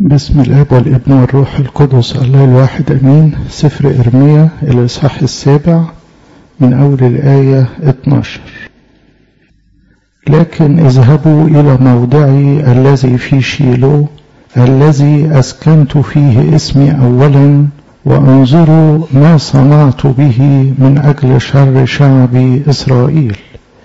بسم الاب والابن والروح القدس الله الواحد امين سفر ارميا الاصحاح السابع من اول الايه 12 لكن اذهبوا الى موضعي الذي في شيلو الذي اسكنت فيه اسمي اولا وانظروا ما صنعت به من اجل شر شعب اسرائيل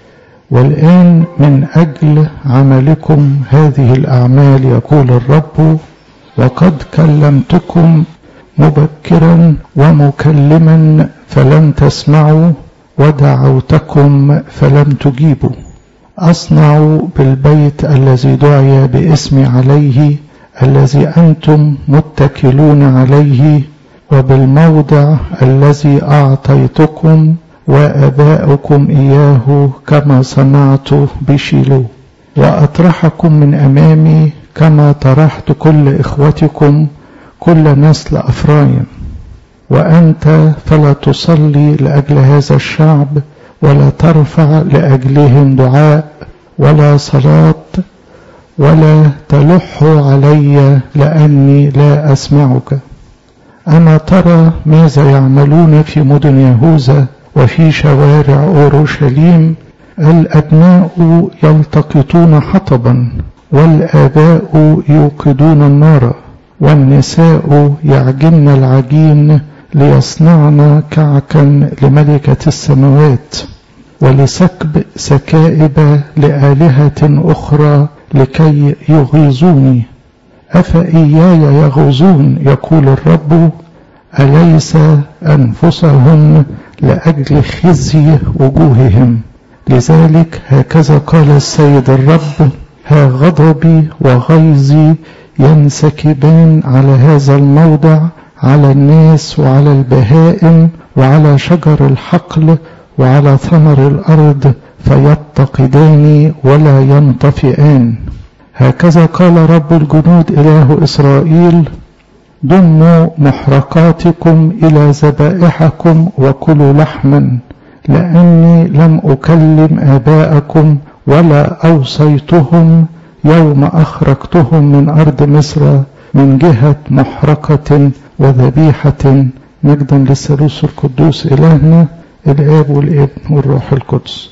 والان من اجل عملكم هذه الاعمال يقول الرب وقد كلمتكم مبكرا ومكلما فلم تسمعوا ودعوتكم فلم تجيبوا اصنع بالبيت الذي دعي باسمي عليه الذي انتم متكلون عليه وبالموضع الذي اعطيتكم واباؤكم اياه كما صنعت بشيلو واطرحكم من امامي كما طرحت كل إخوتكم كل نسل أفرايم وأنت فلا تصلي لأجل هذا الشعب ولا ترفع لأجلهم دعاء ولا صلاة ولا تلح علي لأني لا أسمعك أما ترى ماذا يعملون في مدن يهوذا وفي شوارع أورشليم الأبناء يلتقطون حطبا والآباء يوقدون النار والنساء يعجن العجين ليصنعن كعكا لملكة السماوات ولسكب سكائب لآلهة أخرى لكي يغيظوني أفإياي يغوزون يقول الرب أليس أنفسهم لأجل خزي وجوههم لذلك هكذا قال السيد الرب ها غضبي وغيظي ينسكبان على هذا الموضع على الناس وعلى البهائم وعلى شجر الحقل وعلى ثمر الارض فيتقدان ولا ينطفئان هكذا قال رب الجنود اله اسرائيل ضموا محرقاتكم الى ذبائحكم وكلوا لحما لاني لم اكلم اباءكم ولا أوصيتهم يوم أخرجتهم من أرض مصر من جهة محرقة وذبيحة مجدا للثالوث القدوس إلهنا الآب والابن والروح القدس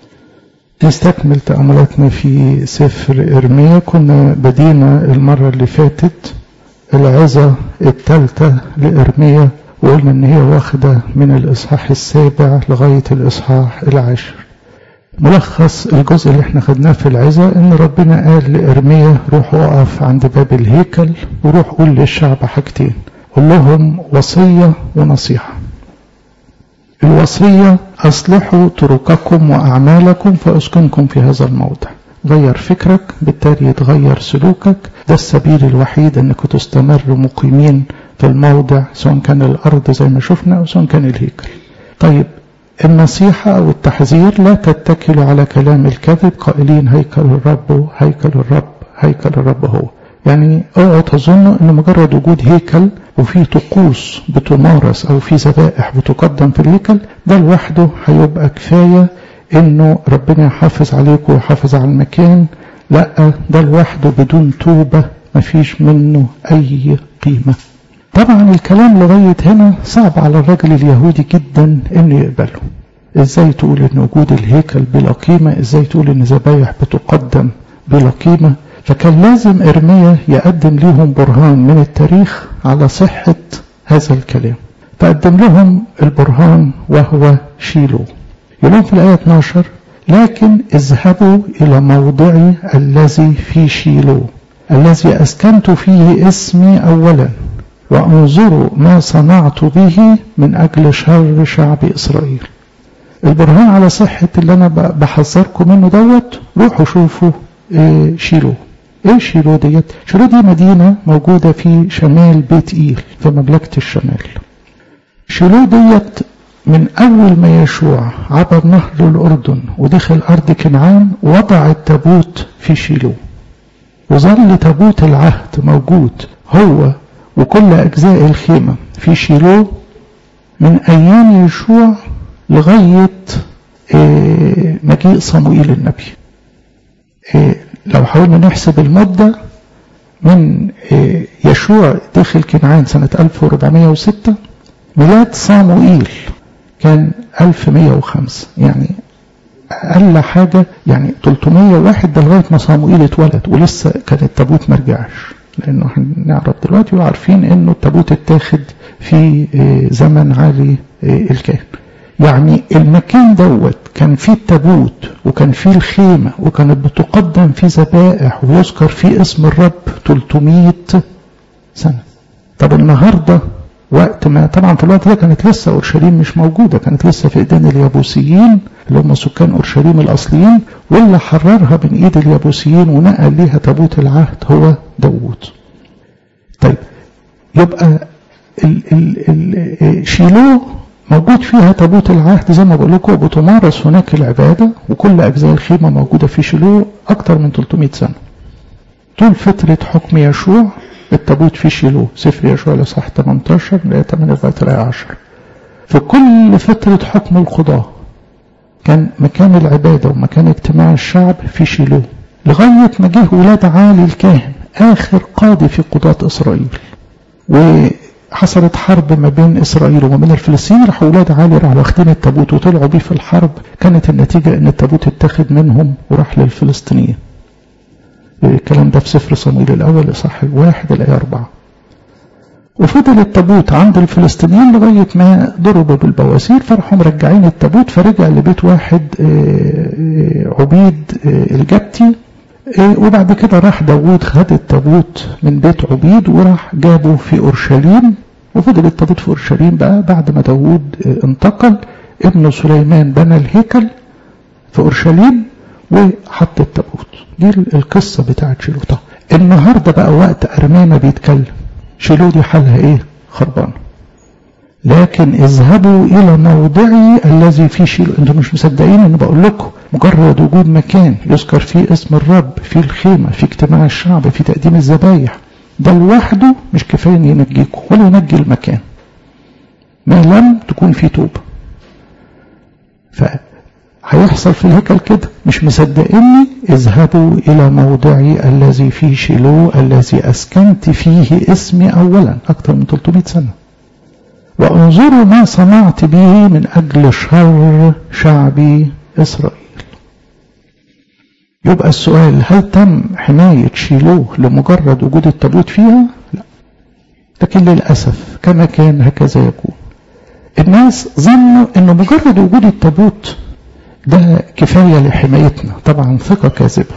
نستكمل تأملاتنا في سفر إرميا كنا بدينا المرة اللي فاتت العظة الثالثة لإرميا وقلنا إن هي واخدة من الإصحاح السابع لغاية الإصحاح العاشر ملخص الجزء اللي احنا خدناه في العظة ان ربنا قال لإرميا روح وقف عند باب الهيكل وروح قول للشعب حاجتين قول لهم وصية ونصيحة الوصية أصلحوا طرقكم وأعمالكم فأسكنكم في هذا الموضع غير فكرك بالتالي يتغير سلوكك ده السبيل الوحيد انكم تستمروا مقيمين في الموضع سواء كان الأرض زي ما شفنا أو سواء كان الهيكل طيب النصيحة أو التحذير لا تتكلوا على كلام الكذب قائلين هيكل الرب هيكل الرب هيكل الرب هو يعني اوعوا تظنوا ان مجرد وجود هيكل وفي طقوس بتمارس او في ذبائح بتقدم في الهيكل ده لوحده هيبقى كفايه انه ربنا يحافظ عليكم ويحافظ على المكان لا ده لوحده بدون توبه مفيش منه اي قيمه طبعا الكلام لغاية هنا صعب على الرجل اليهودي جدا انه يقبله ازاي تقول ان وجود الهيكل بلا قيمة ازاي تقول ان ذبايح بتقدم بلا قيمة فكان لازم ارميا يقدم لهم برهان من التاريخ على صحة هذا الكلام فقدم لهم البرهان وهو شيلو يقولون في الآية 12 لكن اذهبوا إلى موضعي الذي في شيلو الذي أسكنت فيه اسمي أولا وانظروا ما صنعت به من أجل شر شعب إسرائيل البرهان على صحة اللي أنا بحذركم منه دوت روحوا شوفوا إيه شيلو إيه شيلو ديت شيلو دي مدينة موجودة في شمال بيت إيل في مملكة الشمال شيلو ديت من أول ما يشوع عبر نهر الأردن ودخل أرض كنعان وضع التابوت في شيلو وظل تابوت العهد موجود هو وكل أجزاء الخيمة في شيلو من أيام يشوع لغاية مجيء صموئيل النبي لو حاولنا نحسب المدة من يشوع دخل كنعان سنة 1406 ميلاد صاموئيل كان 1105 يعني أقل حاجة يعني 301 ده لغاية ما صاموئيل اتولد ولسه كان التابوت ما رجعش لأنه هنعرف دلوقتي وعارفين إنه التابوت اتاخد في زمن علي الكاهن يعني المكان دوت كان فيه التابوت وكان فيه الخيمة وكانت بتقدم فيه ذبائح ويذكر فيه اسم الرب 300 سنة طب النهاردة وقت ما طبعا في الوقت ده كانت لسه اورشليم مش موجوده كانت لسه في ايدين اليابوسيين اللي هم سكان اورشليم الاصليين واللي حررها من ايد اليابوسيين ونقل ليها تابوت العهد هو داوود طيب يبقى ال ال ال شيلوه موجود فيها تابوت العهد زي ما بقول لكم بتمارس هناك العباده وكل اجزاء الخيمه موجوده في شيلوه اكثر من 300 سنه طول فتره حكم يشوع التابوت في شيلوه سفر يشوع لصح 18 ل 8 لغايه 10 في كل فتره حكم القضاه كان مكان العباده ومكان اجتماع الشعب في شيلوه لغايه ما جه ولاد عالي الكاهن اخر قاضي في قضاه اسرائيل وحصلت حرب ما بين اسرائيل وما بين الفلسطينيين راحوا ولاد عالي راحوا واخدين التابوت وطلعوا بيه في الحرب كانت النتيجه ان التابوت اتاخد منهم وراح للفلسطينيين الكلام ده في سفر صمويل الأول إصحاح واحد الآية أربعة وفضل التابوت عند الفلسطينيين لغاية ما ضربوا بالبواسير فراحوا مرجعين التابوت فرجع لبيت واحد عبيد الجبتي وبعد كده راح داوود خد التابوت من بيت عبيد وراح جابه في أورشليم وفضل التابوت في أورشليم بقى بعد ما داوود انتقل ابن سليمان بنى الهيكل في أورشليم وحط التابوت دي القصة بتاعت شيلو طب النهاردة بقى وقت أرميا ما بيتكلم شيلو دي حالها ايه خربانة لكن اذهبوا إلى موضعي الذي فيه شيلو انتم مش مصدقين ان بقول لكم مجرد وجود مكان يذكر فيه اسم الرب في الخيمة في اجتماع الشعب في تقديم الذبايح ده لوحده مش كفاية ان ينجيكم ولا ينجي المكان ما لم تكون فيه توبة ف هيحصل في الهيكل كده مش مصدقيني اذهبوا إلى موضعي الذي فيه شيلو الذي أسكنت فيه اسمي أولا أكثر من 300 سنة وانظروا ما صنعت به من أجل شر شعبي إسرائيل يبقى السؤال هل تم حماية شيلو لمجرد وجود التابوت فيها؟ لا لكن للأسف كما كان هكذا يكون الناس ظنوا أن مجرد وجود التابوت ده كفاية لحمايتنا طبعا ثقة كاذبة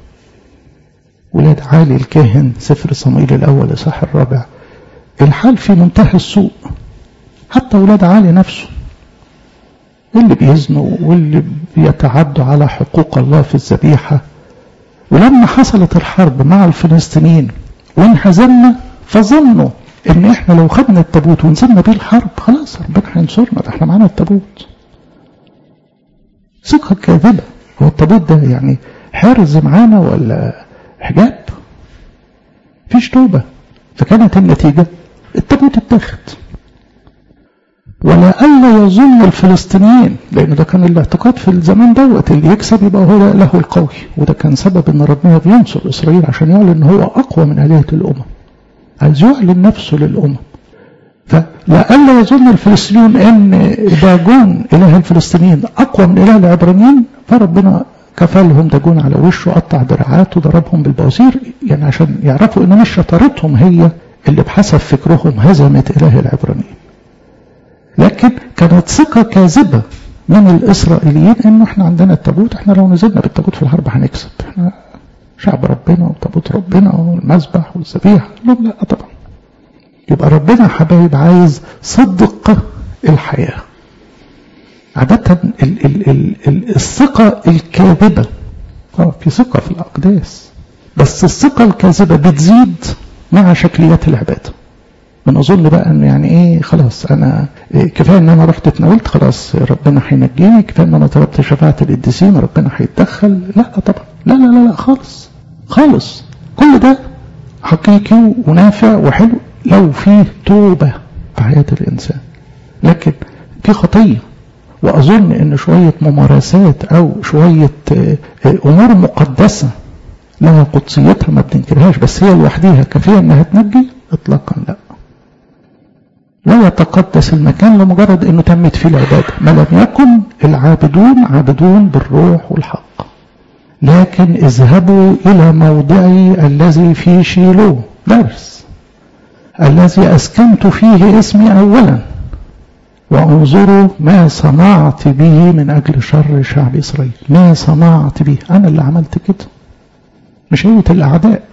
ولاد عالي الكاهن سفر صموئيل الأول إصحاح الرابع الحال في منتهى السوء حتى ولاد عالي نفسه اللي بيزنوا واللي بيتعدوا على حقوق الله في الذبيحة ولما حصلت الحرب مع الفلسطينيين وانهزمنا فظنوا ان احنا لو خدنا التابوت ونزلنا بيه الحرب خلاص ربنا هينصرنا ده احنا معانا التابوت ثقة كاذبة هو التابوت ده يعني حرز معانا ولا حجاب فيش توبة فكانت النتيجة التابوت اتاخد ولا ألا يظن الفلسطينيين لأن ده كان الاعتقاد في الزمان دوت اللي يكسب يبقى هو له القوي وده كان سبب ان ربنا بينصر إسرائيل عشان يعلن ان هو أقوى من آلهة الأمم عايز يعلن نفسه للأمم فلألا يظن الفلسطينيون ان داجون اله الفلسطينيين اقوى من اله العبرانيين فربنا كفلهم داجون على وشه قطع دراعاته ضربهم بالبواسير يعني عشان يعرفوا ان مش شطارتهم هي اللي بحسب فكرهم هزمت اله العبرانيين لكن كانت ثقة كاذبة من الإسرائيليين إنه إحنا عندنا التابوت إحنا لو نزلنا بالتابوت في الحرب هنكسب إحنا شعب ربنا وتابوت ربنا والمذبح والذبيحة لهم لا طبعا يبقى ربنا حبايب عايز صدق الحياة عادة ال ال ال ال الثقة الكاذبة اه في ثقة في الأقداس بس الثقة الكاذبة بتزيد مع شكليات العبادة بنظن بقى ان يعني ايه خلاص انا إيه كفايه ان انا رحت اتناولت خلاص ربنا هينجيني كفايه ان انا طلبت شفاعه القديسين ربنا هيتدخل لا طبعا لا لا لا لا خالص خالص كل ده حقيقي ونافع وحلو لو فيه توبه في حياه الانسان لكن في خطيه واظن ان شويه ممارسات او شويه امور مقدسه لها قدسيتها ما بننكرهاش بس هي لوحديها كافية انها تنجي اطلاقا لا لا يتقدس المكان لمجرد انه تمت فيه العبادة ما لم يكن العابدون عابدون بالروح والحق لكن اذهبوا الى موضعي الذي في شيلو درس الذي اسكنت فيه اسمي اولا وانظروا ما صنعت به من اجل شر شعب اسرائيل ما صنعت به انا اللي عملت كده مش هيئة الاعداء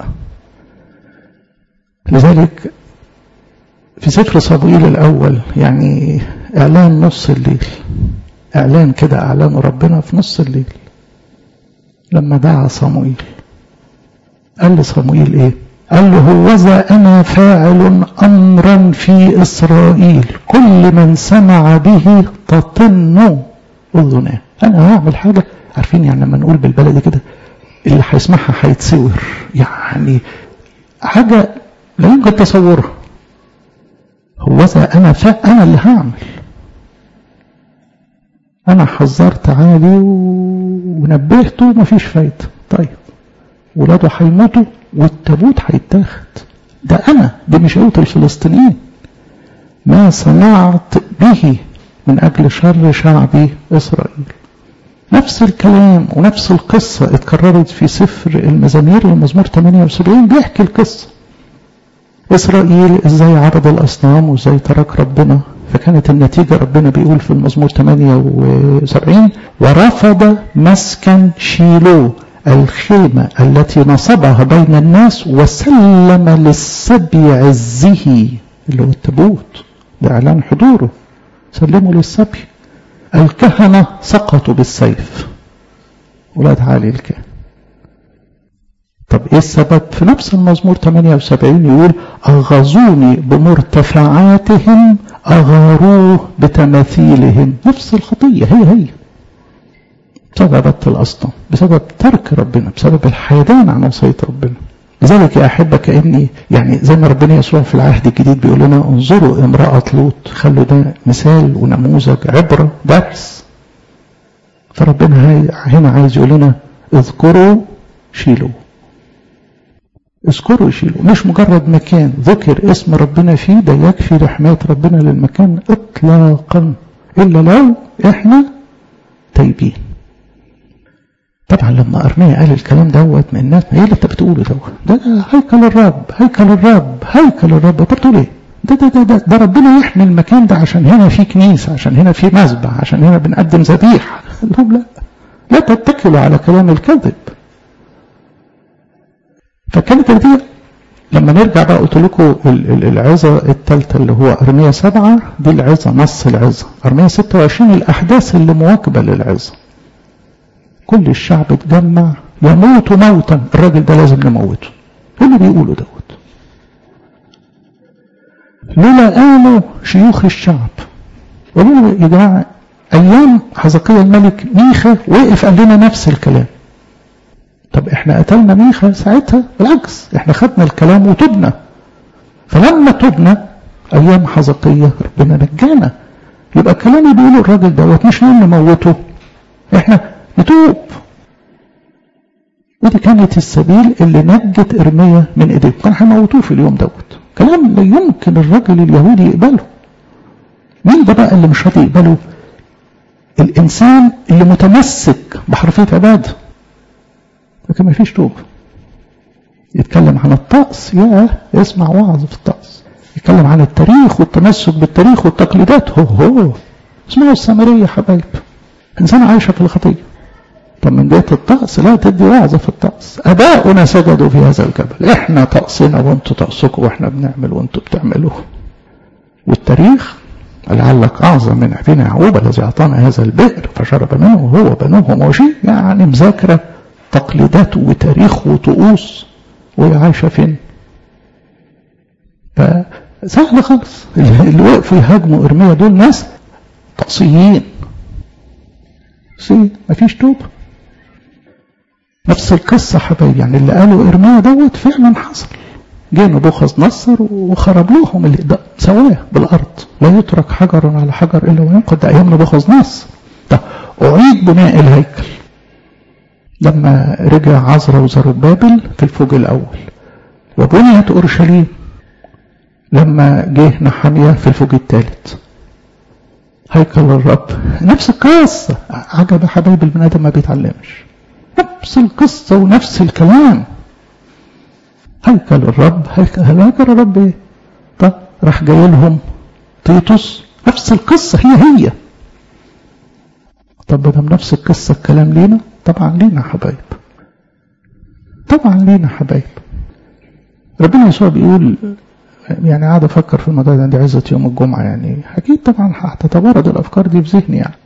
لذلك في سفر صموئيل الأول يعني إعلان نص الليل إعلان كده أعلان ربنا في نص الليل لما دعا صموئيل قال لصموئيل إيه قال له هوذا أنا فاعل أمرا في إسرائيل كل من سمع به تطن أذناه أنا هعمل حاجة عارفين يعني لما نقول بالبلدي كده اللي هيسمعها هيتسور يعني حاجة لا يمكن تصورها هوذا أنا فا أنا اللي هعمل أنا حذرت عالي ونبهته ومفيش فايدة طيب ولاده هيموتوا والتابوت هيتاخد ده أنا دي مش قوة الفلسطينيين ما صنعت به من أجل شر شعبي إسرائيل نفس الكلام ونفس القصة اتكررت في سفر المزامير المزمور 78 بيحكي القصة إسرائيل إزاي عرض الأصنام وإزاي ترك ربنا فكانت النتيجة ربنا بيقول في المزمور 78 ورفض مسكن شيلو الخيمة التي نصبها بين الناس وسلم للسبي عزه اللي هو التابوت ده إعلان حضوره سلموا للسبي الكهنة سقطوا بالسيف ولاد علي الكهنة طب ايه السبب في نفس المزمور 78 يقول اغزوني بمرتفعاتهم اغاروه بتماثيلهم نفس الخطية هي هي بسبب الاصنام بسبب ترك ربنا بسبب الحيدان عن وصية ربنا لذلك يا أحبة كأني يعني زي ما ربنا يسوع في العهد الجديد بيقول لنا انظروا امرأة لوط خلوا ده مثال ونموذج عبرة درس فربنا هنا عايز يقول لنا اذكروا شيلوا اذكروا شيلوا مش مجرد مكان ذكر اسم ربنا فيه ده يكفي لحماية ربنا للمكان اطلاقا الا لو احنا تايبين طبعا لما ارميا قال الكلام دوت من الناس ايه اللي انت بتقوله دوت ده هيكل الرب هيكل الرب هيكل الرب انت بتقول ايه ده ده ده, ده, ده ربنا يحمي المكان ده عشان هنا في كنيسة عشان هنا في مسبح عشان هنا بنقدم ذبيحة لهم لا لا تتكلوا على كلام الكذب فكانت دي لما نرجع بقى قلت لكم العظة الثالثة اللي هو أرمية سبعة دي العظة نص العظة أرمية 26 الأحداث اللي مواكبة للعظة كل الشعب اتجمع يموت موتا الراجل ده لازم نموته ايه اللي بيقولوا دوت لولا قالوا شيوخ الشعب قالوا يا جماعه ايام حزقية الملك ميخا وقف قال لنا نفس الكلام طب احنا قتلنا ميخا ساعتها بالعكس احنا خدنا الكلام وتبنا فلما تبنا ايام حزقية ربنا نجانا يبقى الكلام اللي بيقوله الراجل دوت مش نقول نموته احنا نتوب ودي كانت السبيل اللي نجت ارميا من ايديه كان هيموتوه في اليوم دوت كلام لا يمكن الرجل اليهودي يقبله مين ده بقى اللي مش راضي يقبله الانسان اللي متمسك بحرفيه عباده لكن ما فيش توبه يتكلم عن الطقس يا اسمع وعظ في الطقس يتكلم عن التاريخ والتمسك بالتاريخ والتقليدات هو هو اسمعوا السامريه يا حبايب انسان عايشه في الخطيه طب من جهه الطقس لا تدي وعظه في الطقس اباؤنا سجدوا في هذا الجبل احنا طقسنا وانتوا طقسكم واحنا بنعمل وانتوا بتعملوا والتاريخ لعلك اعظم من ابينا يعقوب الذي اعطانا هذا البئر فشرب منه وهو بنوه وموشي يعني مذاكره تقليدات وتاريخ وطقوس وهي عايشه فين؟ فسهل خالص اللي وقفوا يهاجموا ارميا دول ناس طقسيين سي مفيش توبه نفس القصة حبايبي يعني اللي قالوا إرميا دوت فعلا حصل جه نبوخذ نصر وخرب لهم اللي ده سواه بالأرض لا يترك حجر على حجر إلا وينقض ده أيام نبوخذ نصر ده أعيد بناء الهيكل لما رجع عزرا وزربابل في الفوج الأول وبنيت أورشليم لما جه نحمية في الفوج الثالث هيكل الرب نفس القصة عجب حبايب البني آدم ما بيتعلمش نفس القصة ونفس الكلام هيكل الرب هيكل, هيكل الرب ايه طب راح جاي لهم تيتوس نفس القصة هي هي طب ده نفس القصة الكلام لينا طبعا لينا حبايب طبعا لينا حبايب ربنا يسوع بيقول يعني قاعد افكر في الموضوع ده عندي عزة يوم الجمعة يعني اكيد طبعا هتتوارد الافكار دي في ذهني يعني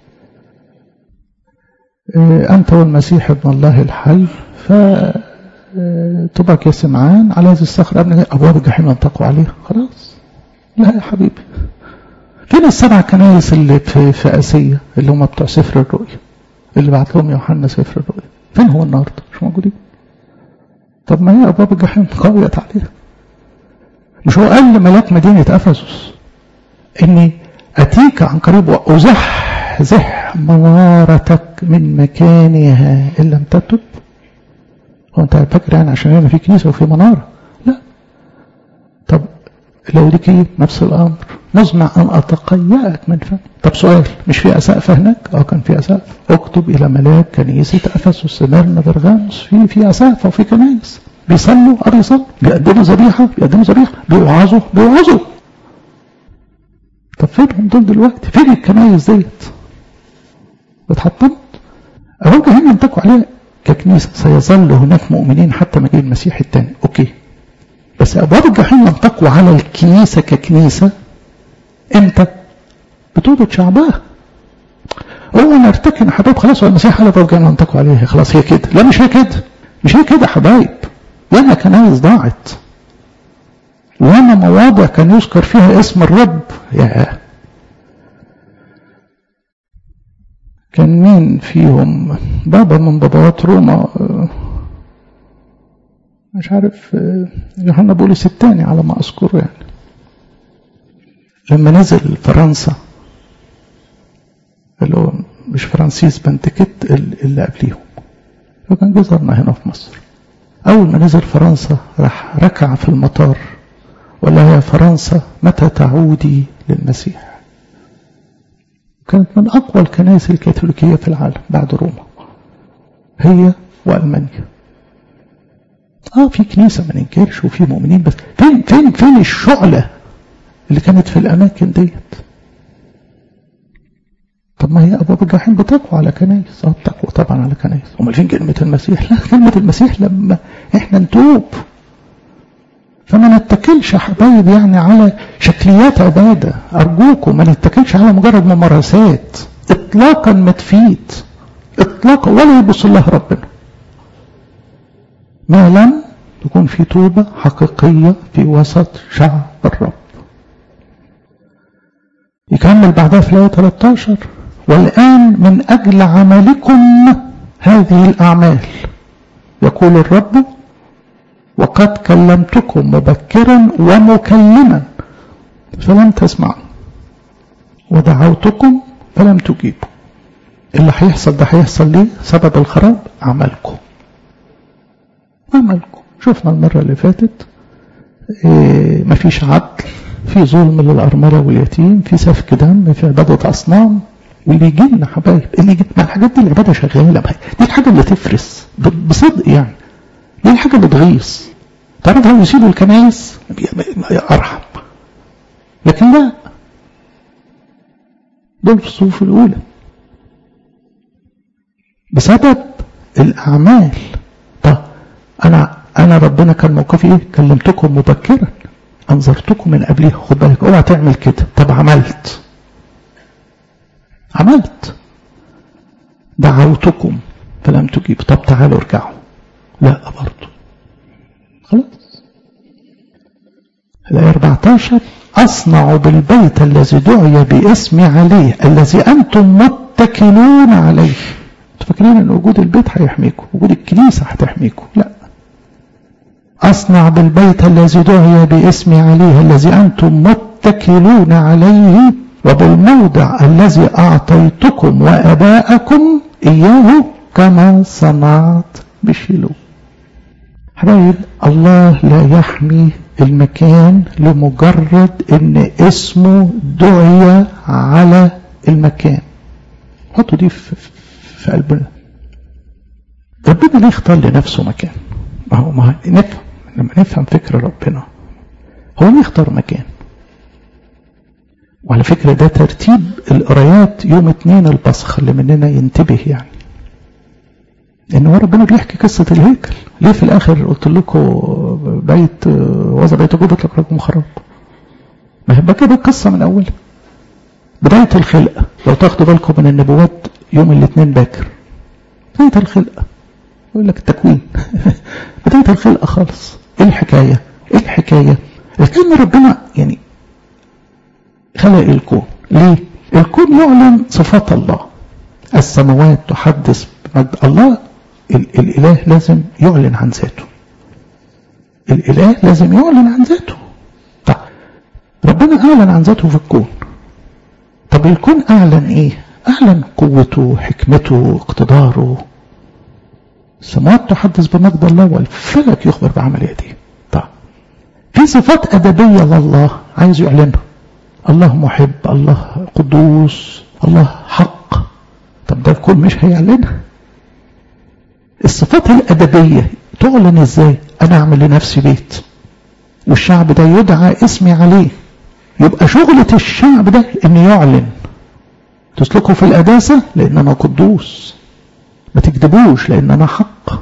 انت والمسيح ابن الله الحي ف تبك يا سمعان على هذه الصخرة ابن ابواب الجحيم ينطقوا عليها خلاص لا يا حبيبي فين السبع كنايس اللي في, في اسيا اللي هم بتوع سفر الرؤيا اللي بعت لهم يوحنا سفر الرؤيا فين هو النهارده مش موجودين طب ما هي ابواب الجحيم قويت عليها مش هو قال لملاك مدينة أفسس إني أتيك عن قريب وأزحزح منارتك من مكانها إن لم تتب هو أنت فاكر يعني عشان هنا في كنيسة وفي منارة لا طب لو ديك إيه نفس الأمر مزمع أن أتقيأك من فم طب سؤال مش في أسقف هناك؟ أه كان في أسقف اكتب إلى ملاك كنيسة أفسس سميرنا برغاموس في في أسقف وفي كنايس بيصلوا اه بيصلوا بيقدموا ذبيحه بيقدموا ذبيحه بيوعظوا بيوعظوا طب فينهم دول دلوقتي فين الكنايس ديت اتحطمت اهو هنا ينطقوا عليها ككنيسه سيظل هناك مؤمنين حتى مجيء المسيح الثاني اوكي بس ابواب الجحيم ينطقوا على الكنيسه ككنيسه امتى بتوبه شعبها هو نرتكن حبايب خلاص هو المسيح قال ابواب الجحيم ينطقوا عليها خلاص هي كده لا مش هي كده مش هي كده حبايب ياما كنايس ضاعت وياما مواضع كان يذكر فيها اسم الرب يا كان مين فيهم بابا من بابوات روما مش عارف يوحنا بولس الثاني على ما اذكره يعني لما نزل فرنسا اللي هو مش فرانسيس بنتكت اللي قبليهم فكان جزرنا هنا في مصر أول ما نزل فرنسا راح ركع في المطار وقال لها يا فرنسا متى تعودي للمسيح كانت من أقوى الكنائس الكاثوليكية في العالم بعد روما هي وألمانيا اه في كنيسة ما ننكرش وفي مؤمنين بس فين فين فين الشعلة اللي كانت في الأماكن ديت طب ما هي أبواب الجحيم بتقوى على كنايس اه بتقوى طبعا على كنايس أمال فين كلمة المسيح لا كلمة المسيح لما إحنا نتوب فما نتكلش يا حبايب يعني على شكليات عبادة أرجوكم ما نتكلش على مجرد ممارسات إطلاقا ما تفيد إطلاقا ولا يبص الله ربنا ما لم تكون في توبة حقيقية في وسط شعب الرب يكمل بعدها في الآية 13 والآن من أجل عملكم هذه الأعمال يقول الرب وقد كلمتكم مبكرا ومكلما فلم تسمعوا ودعوتكم فلم تجيبوا اللي هيحصل ده هيحصل ليه سبب الخراب عملكم عملكم شفنا المرة اللي فاتت إيه مفيش عدل في ظلم للأرملة واليتيم في سفك دم في عبادة أصنام واللي يجي لنا حبايب اللي يجي ما الحاجات دي العبادة شغالة دي الحاجة اللي تفرس بصدق يعني دي الحاجة اللي تغيظ تعرف لو يسيبوا الكنايس أرحم لكن لا دول في الصفوف الأولى بسبب الأعمال طب أنا أنا ربنا كان موقفي إيه؟ كلمتكم مبكرا أنظرتكم من قبلها خد بالك اوعى تعمل كده طب عملت عملت دعوتكم فلم تجيب طب تعالوا ارجعوا لا برضه خلاص الآية 14 أصنع بالبيت الذي دعي باسمي عليه الذي أنتم متكلون عليه انتوا فاكرين ان وجود البيت هيحميكم وجود الكنيسة هتحميكم لا أصنع بالبيت الذي دعي باسمي عليه الذي أنتم متكلون عليه وبالموضع الذي أعطيتكم وأباءكم إياه كما صنعت بشيلو حبايب الله لا يحمي المكان لمجرد ان اسمه دعي على المكان حطوا دي في, في قلبنا ربنا ليه اختار لنفسه مكان ما هو ما نفهم لما نفهم فكر ربنا هو ليه اختار مكان وعلى فكرة ده ترتيب القرايات يوم اتنين البصخ اللي مننا ينتبه يعني ان هو ربنا بيحكي قصة الهيكل ليه في الاخر قلت لكم بيت وذا بيت جوبة لكم خراب ما هي كده القصة من اول بداية الخلقة لو تاخدوا بالكم من النبوات يوم الاثنين باكر بداية الخلقة يقول لك التكوين بداية الخلقة خالص ايه الحكاية ايه الحكاية لكن ربنا يعني خلق الكون ليه الكون يعلن صفات الله السماوات تحدث بمجد الله الإله لازم يعلن عن ذاته الإله لازم يعلن عن ذاته طب ربنا أعلن عن ذاته في الكون طب الكون أعلن إيه أعلن قوته حكمته اقتداره السماوات تحدث بمجد الله والفلك يخبر بعمل يديه طب في صفات أدبية لله عايز يعلنها الله محب الله قدوس الله حق طب ده الكون مش هيعلنها الصفات الأدبية تعلن ازاي انا اعمل لنفسي بيت والشعب ده يدعى اسمي عليه يبقى شغلة الشعب ده ان يعلن تسلكوا في القداسة لان انا قدوس ما تكذبوش لان انا حق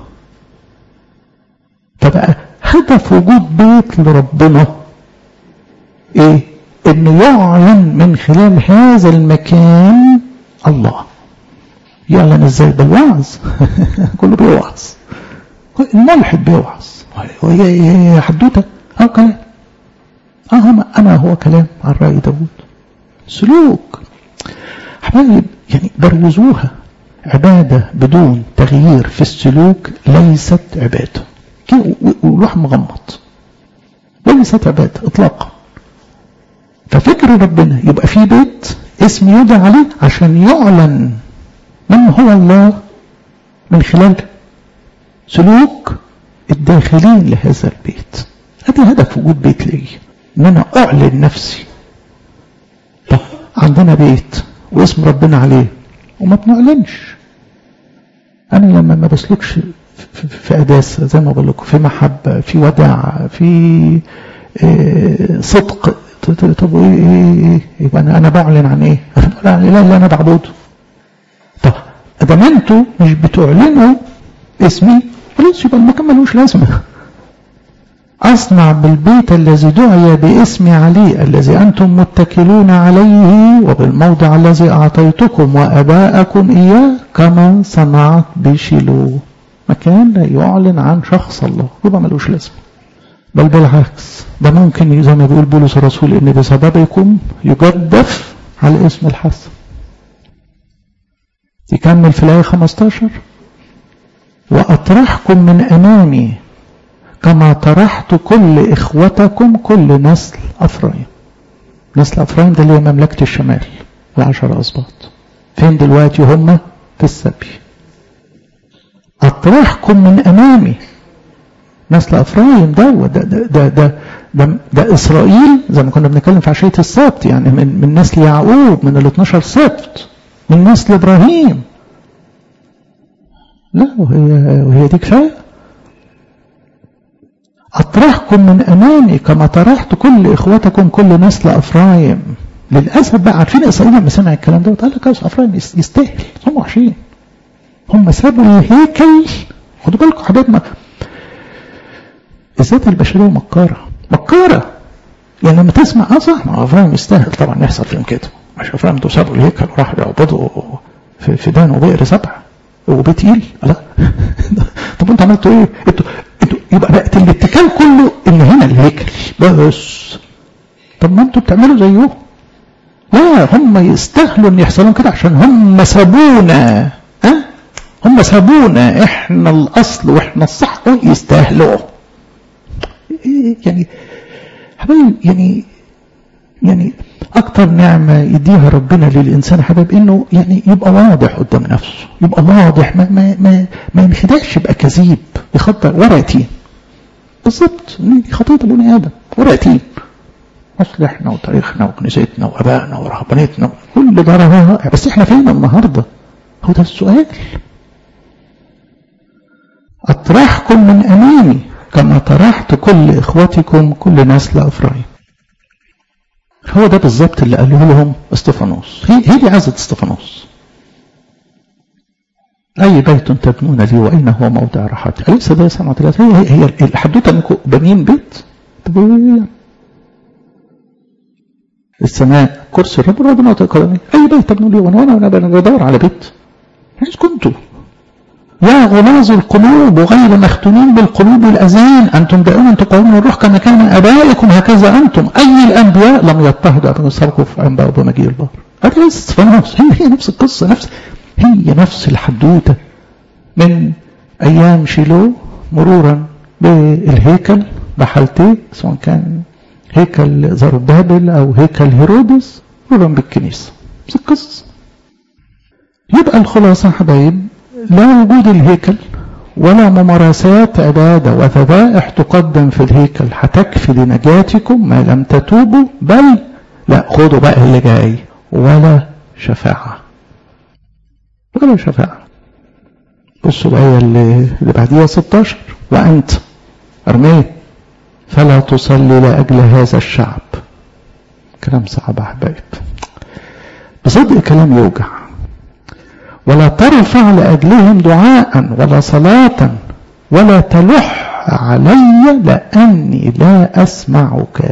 فبقى هدف وجود بيت لربنا ايه انه يعلن من خلال هذا المكان الله يعلن ازاي بالوعظ كله بيوعظ الملحد بيوعظ هي حدوته اه كلام اه انا هو كلام عن رأي داود سلوك حبايب يعني بروزوها عبادة بدون تغيير في السلوك ليست عبادة كده وروح مغمض وليست عبادة اطلاقا ففكر ربنا يبقى في بيت اسم يدعى عليه عشان يعلن من هو الله من خلال سلوك الداخلين لهذا البيت هذا هدف وجود بيت لي ان انا اعلن نفسي طب عندنا بيت واسم ربنا عليه وما بنعلنش انا لما ما بسلكش في قداسة زي ما بقول لكم في محبة في وداع في صدق طب ايه ايه ايه يبقى انا انا بعلن عن ايه؟ لا لا لا انا بعبده طب ادام انتوا مش بتعلنوا اسمي خلاص يبقى المكان ملوش لازمه أصنع بالبيت الذي دعي باسمي عليه الذي أنتم متكلون عليه وبالموضع الذي أعطيتكم وأباءكم إياه كما صنعت بشيلو مكان لا يعلن عن شخص الله يبقى ملوش لازمة بل بالعكس ده ممكن زي ما بيقول بولس الرسول ان بسببكم يجدف على اسم الحسن يكمل في الآية 15 وأطرحكم من أمامي كما طرحت كل إخوتكم كل نسل أفرايم نسل أفرايم ده اللي هي مملكة الشمال العشر أسباط فين دلوقتي هم في السبي أطرحكم من أمامي نسل أفرايم ده ده ده ده, ده, ده, ده إسرائيل زي ما كنا بنتكلم في عشية السبت يعني من, من نسل يعقوب من ال 12 سبت من نسل إبراهيم لا وهي, وهي دي كفاية أطرحكم من أمامي كما طرحت كل إخوتكم كل نسل أفرايم للأسف بقى عارفين إسرائيل لما سمع الكلام ده قال لك يا أفرايم يستاهل هم وحشين هم سابوا الهيكل خدوا بالكم حبايبنا الذات البشرية مكارة مكارة يعني لما تسمع اه صح ما افرايم يستاهل طبعا يحصل فيهم كده مش افرايم دول سابوا الهيكل وراحوا يعبدوا في, في دان وبئر سبع وبيت ايل لا طب انتوا عملتوا ايه؟ انتوا انتوا يبقى بقت الاتكال كله ان هنا الهيكل بس طب ما انتوا بتعملوا زيهم لا هم يستاهلوا ان يحصل لهم كده عشان هم سابونا ها هم سابونا احنا الاصل واحنا الصح يستاهلوا يعني حبايب يعني يعني أكتر نعمة يديها ربنا للإنسان حبيب إنه يعني يبقى واضح قدام نفسه يبقى واضح ما ما ما, ما ينخدعش بأكاذيب يخطئ ورقتين بالظبط دي خطية بني آدم ورقتين أصل إحنا وتاريخنا وكنيستنا وأبائنا ورهبانتنا كل ده رائع بس إحنا فين النهاردة هو ده السؤال أطرحكم من أمامي كما طرحت كل إخوتكم كل نسل أفرايم هو ده بالظبط اللي قاله لهم استفانوس هي, هي دي عزة استفانوس أي بيت تبنون لي وأين هو موضع راحتي أليس ده سنة ثلاثة هي, هي الحدوتة أنكم بانيين بيت طب السماء كرسي الرب ربنا قدمي أي بيت تبنون لي وأنا وأنا بدور على بيت حيث كنتوا يا غلاظ القلوب وغير مختونين بالقلوب الأذان أنتم دائما تقومون الروح كما كان آبائكم هكذا أنتم أي الأنبياء لم يضطهدوا أبن سبقوا في أنباء بمجيء البار هذا ليس فنفس هي هي نفس القصة نفس هي نفس الحدوتة من أيام شيلو مرورا بالهيكل بحالتين سواء كان هيكل زربابل أو هيكل هيرودس مرورا بالكنيسة نفس القصة يبقى الخلاصة حبايب لا وجود الهيكل ولا ممارسات عبادة وذبائح تقدم في الهيكل هتكفي لنجاتكم ما لم تتوبوا بل لا خدوا بقى اللي جاي ولا شفاعة ولا شفاعة بصوا الآية اللي, اللي بعديها 16 وأنت أرميه فلا تصلي لأجل هذا الشعب كلام صعب يا حبايب بصدق كلام يوجع ولا ترفع لأجلهم دعاء ولا صلاة ولا تلح علي لأني لا أسمعك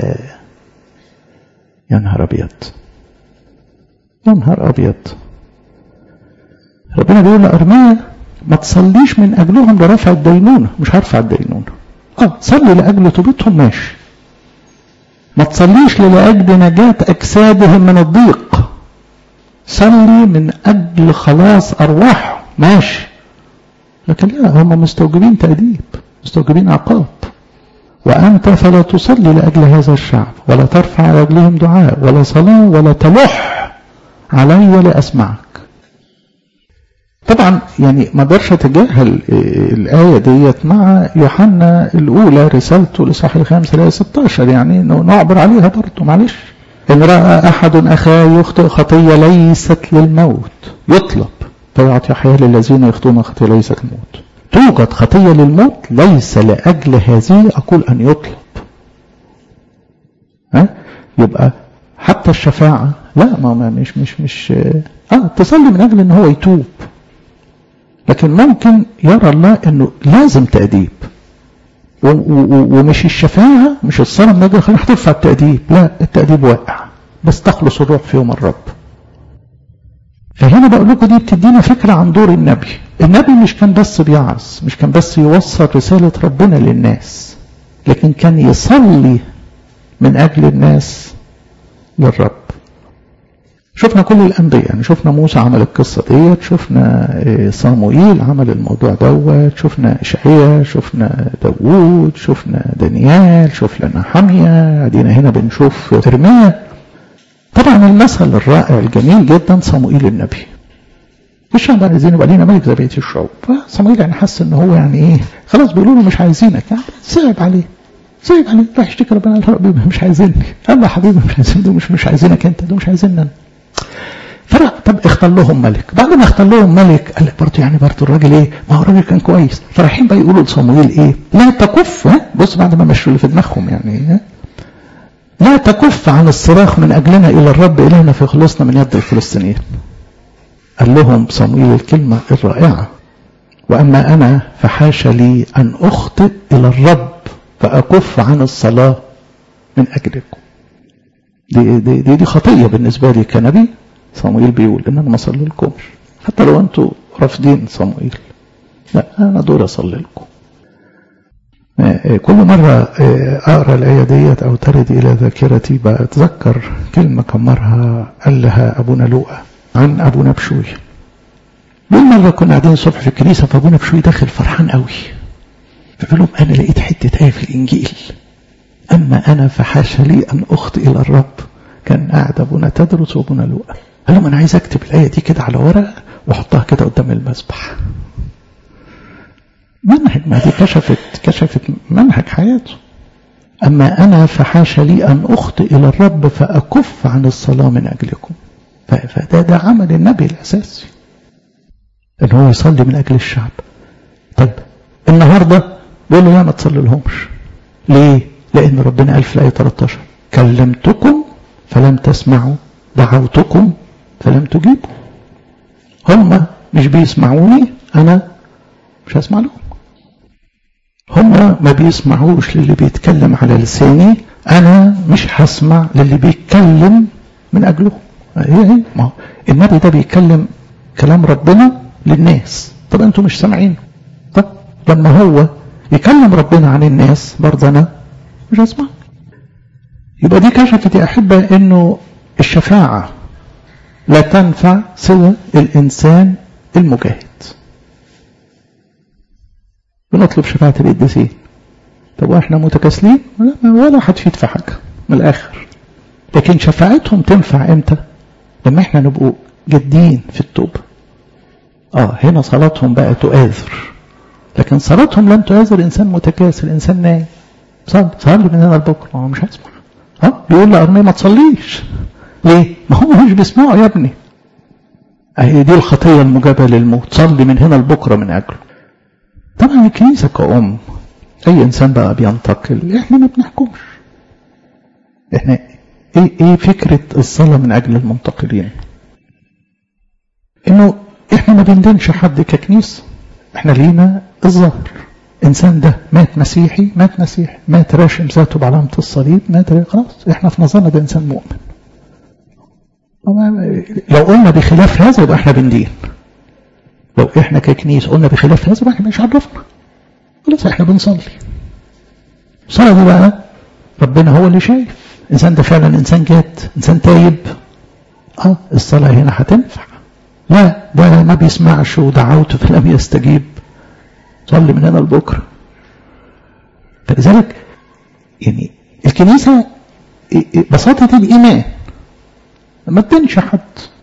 يا نهار أبيض يا نهار أبيض ربنا بيقول لأرميا ما تصليش من أجلهم لرفع الدينونة مش هرفع الدينونة اه صلي لأجل توبتهم ماشي ما تصليش لأجل نجاة أجسادهم من الضيق صلي من أجل خلاص أرواحهم ماشي لكن لا هم مستوجبين تأديب مستوجبين عقاب وأنت فلا تصلي لأجل هذا الشعب ولا ترفع لأجلهم دعاء ولا صلاة ولا تلح علي لأسمعك طبعا يعني ما اقدرش اتجاهل الآية ديت مع يوحنا الأولى رسالته الإصحاح الخامس الآية 16 يعني نعبر عليها برضه معلش إن رأى أحد أخاه يخطئ خطية ليست للموت يطلب فيعطي حياة للذين يخطئون خطية ليست للموت توجد خطية للموت ليس لأجل هذه أقول أن يطلب ها يبقى حتى الشفاعة لا ما ما مش مش مش اه تصلي من أجل أن هو يتوب لكن ممكن يرى الله أنه لازم تأديب ومش الشفاعة مش الصلاة من أجل خلينا هترفع التأديب لا التأديب واقع بس تخلص الروح في يوم الرب فهنا بقول لكم دي بتدينا فكرة عن دور النبي النبي مش كان بس بيعظ مش كان بس يوصل رسالة ربنا للناس لكن كان يصلي من أجل الناس للرب شفنا كل الأنبياء يعني شفنا موسى عمل القصة ديت شفنا صاموئيل عمل الموضوع دوت شفنا إشعياء شفنا داوود شفنا دانيال شفنا حمية ادينا هنا بنشوف إرميا طبعا المثل الرائع الجميل جدا صاموئيل النبي الشعب عايزين يبقى لينا ملك زي بقيه الشعوب فصاموئيل يعني حس ان هو يعني ايه خلاص بيقولوا له مش عايزينك يعني صعب عليه صعب عليه راح يشتكي ربنا قال ربي مش عايزيني قال له يا حبيبي مش عايزين دول مش مش عايزينك انت دول مش عايزيننا فرق طب اختار لهم ملك بعد ما اختار لهم ملك قال لك برضه يعني برضه الراجل ايه ما هو الراجل كان كويس فرايحين بقى يقولوا لصموئيل ايه لا تكف ها بص بعد ما مشوا اللي في دماغهم يعني ها لا تكف عن الصراخ من اجلنا الى الرب الهنا فيخلصنا من يد الفلسطينيين قال لهم صموئيل الكلمه الرائعه واما انا فحاش لي ان اخطئ الى الرب فاكف عن الصلاه من اجلكم دي دي دي, دي خطيه بالنسبه لي كنبي صموئيل بيقول ان انا ما اصلي لكمش حتى لو انتوا رافضين صموئيل لا انا دور اصلي لكم كل مرة أقرأ الآية ديت أو ترد إلى ذاكرتي بتذكر كلمة كم مرة قال لها أبونا لوقا عن أبونا بشوي بيقول مرة كنا قاعدين الصبح في الكنيسة فأبونا بشوي داخل فرحان قوي فبيقول لهم أنا لقيت حتة آية في الإنجيل أما أنا فحاش لي أن أخطئ إلى الرب كان قاعد ابونا تدرس وابونا لوقا قال لهم انا عايز اكتب الايه دي كده على ورقه واحطها كده قدام المسبح منهج ما دي كشفت كشفت منهج حياته أما أنا فحاش لي أن أخطئ إلى الرب فأكف عن الصلاة من أجلكم فده ده عمل النبي الأساسي إن هو يصلي من أجل الشعب طيب النهاردة بيقول له لا ما تصلي لهمش ليه؟ لأن ربنا قال في الآية 13 كلمتكم فلم تسمعوا دعوتكم فلم تجيبوا هم مش بيسمعوني أنا مش هسمع لهم هم ما بيسمعوش للي بيتكلم على لساني انا مش هسمع للي بيتكلم من اجله هي هي ما هو النبي ده بيتكلم كلام ربنا للناس طب انتوا مش سامعين طب لما هو يكلم ربنا عن الناس برضه انا مش هسمع يبقى دي كشفت يا احبه انه الشفاعه لا تنفع سوى الانسان المجاهد بنطلب شفاعة القديسين طب واحنا متكاسلين ولا هتفيد في حاجة من الآخر لكن شفاعتهم تنفع امتى لما احنا نبقوا جادين في التوبة اه هنا صلاتهم بقى تؤاثر لكن صلاتهم لم تؤاثر انسان متكاسل انسان نايم صلي صلي من هنا لبكره هو مش هسمع اه بيقول لأرمية ما تصليش ليه ما هم مش بيسمعوا يا ابني اهي دي الخطية المجابة للموت صلي من هنا لبكره من اجله طبعا الكنيسة كأم أي إنسان بقى بينتقل إحنا ما بنحكمش إحنا إيه, إيه فكرة الصلاة من أجل المنتقلين إنه إحنا ما بندنش حد ككنيسة إحنا لينا الظاهر إنسان ده مات مسيحي مات مسيحي مات راشم ذاته بعلامة الصليب مات خلاص إحنا في نظرنا ده إنسان مؤمن لو قلنا بخلاف هذا يبقى إحنا بندين لو احنا ككنيسة قلنا بخلاف هذا احنا مش عرفنا خلاص احنا بنصلي الصلاة دي بقى ربنا هو اللي شايف الانسان ده فعلا انسان جاد انسان تايب اه الصلاة هنا هتنفع لا ده ما بيسمعش ودعوت فلم يستجيب صلي من هنا لبكره فلذلك يعني الكنيسة بساطة الإيمان ما تبينش حد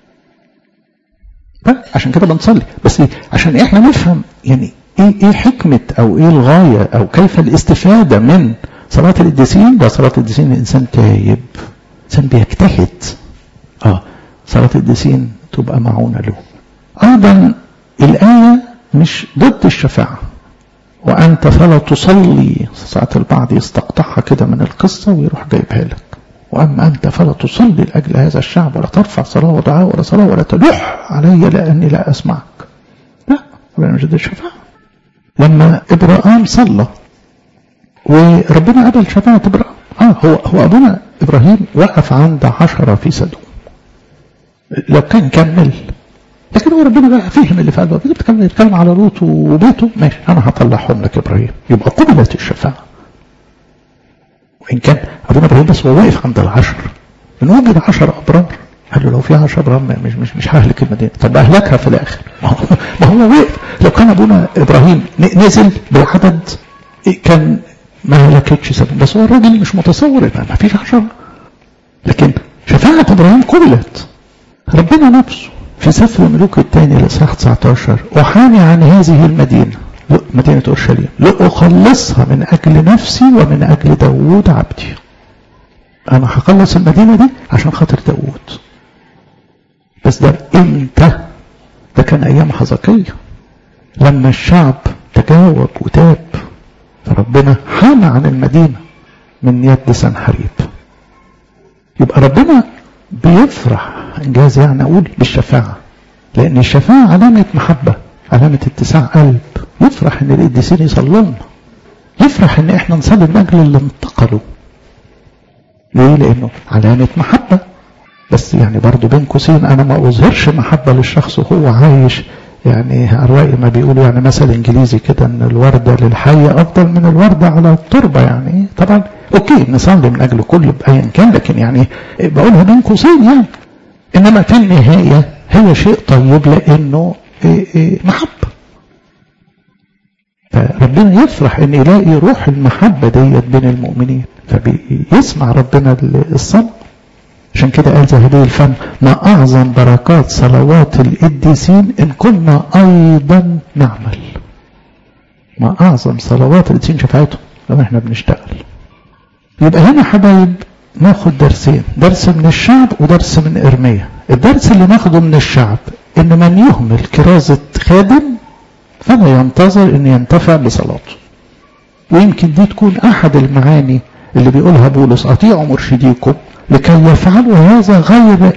عشان كده بنصلي بس عشان احنا نفهم يعني ايه ايه حكمة او ايه الغاية او كيف الاستفادة من صلاة القديسين ده صلاة القديسين الانسان تايب انسان بيجتهد اه صلاة القديسين تبقى معونة له ايضا الآية مش ضد الشفاعة وأنت فلا تصلي ساعات البعض يستقطعها كده من القصة ويروح جايبها لك وأما أنت فلا تصلي لأجل هذا الشعب ولا ترفع صلاة ودعاء ولا صلاة ولا تلح علي لأني لا أسمعك لا ربنا مش ضد الشفاعة لما إبراهيم صلى وربنا قبل شفاعة إبراهيم آه هو هو أبونا إبراهيم وقف عند عشرة في سدوم لو كان كمل لكن هو ربنا بقى فهم اللي في قلبه بتتكلم يتكلم على لوط وبيته ماشي انا هطلعهم لك ابراهيم يبقى قبلت الشفاعه وان كان ابونا ابراهيم بس هو واقف عند العشر من وجد عشر ابرار قال له لو في عشر ابرار مش مش مش ههلك المدينه طب اهلكها في الاخر ما هو واقف لو كان ابونا ابراهيم نزل بالعدد كان ما هلكتش سبب بس هو الراجل مش متصور ما فيش عشر لكن شفاعه ابراهيم قبلت ربنا نفسه في سفر ملوك الثاني الإصحاح 19 أحامي عن هذه المدينة مدينة أورشليم لأخلصها من أجل نفسي ومن أجل داوود عبدي أنا هخلص المدينة دي عشان خاطر داوود بس ده إمتى ده كان أيام حزقية لما الشعب تجاوب وتاب فربنا حامى عن المدينة من يد سنحريب يبقى ربنا بيفرح انجاز يعني اقول بالشفاعه لان الشفاعه علامه محبه علامه اتساع قلب يفرح ان القديسين يصلوا لنا يفرح ان احنا نصلي من اجل اللي انتقلوا ليه لانه علامه محبه بس يعني برضه بين قوسين انا ما اظهرش محبه للشخص وهو عايش يعني على الرأي ما بيقولوا يعني مثل انجليزي كده ان الوردة للحية افضل من الوردة على التربة يعني طبعا اوكي نصلي من اجل كل بايا كان لكن يعني بقولها بين قوسين يعني انما في النهاية هي شيء طيب لانه محبة فربنا يفرح ان يلاقي روح المحبة ديت بين المؤمنين فبيسمع ربنا الصلاة عشان كده قال زهدي الفم ما أعظم بركات صلوات القديسين إن كنا أيضا نعمل ما أعظم صلوات القديسين شفاعتهم لما احنا بنشتغل يبقى هنا حبايب ناخد درسين درس من الشعب ودرس من إرمية الدرس اللي ناخده من الشعب إن من يهمل كرازة خادم فلا ينتظر أن ينتفع بصلاته ويمكن دي تكون أحد المعاني اللي بيقولها بولس أطيعوا مرشديكم لكي يفعلوا هذا غير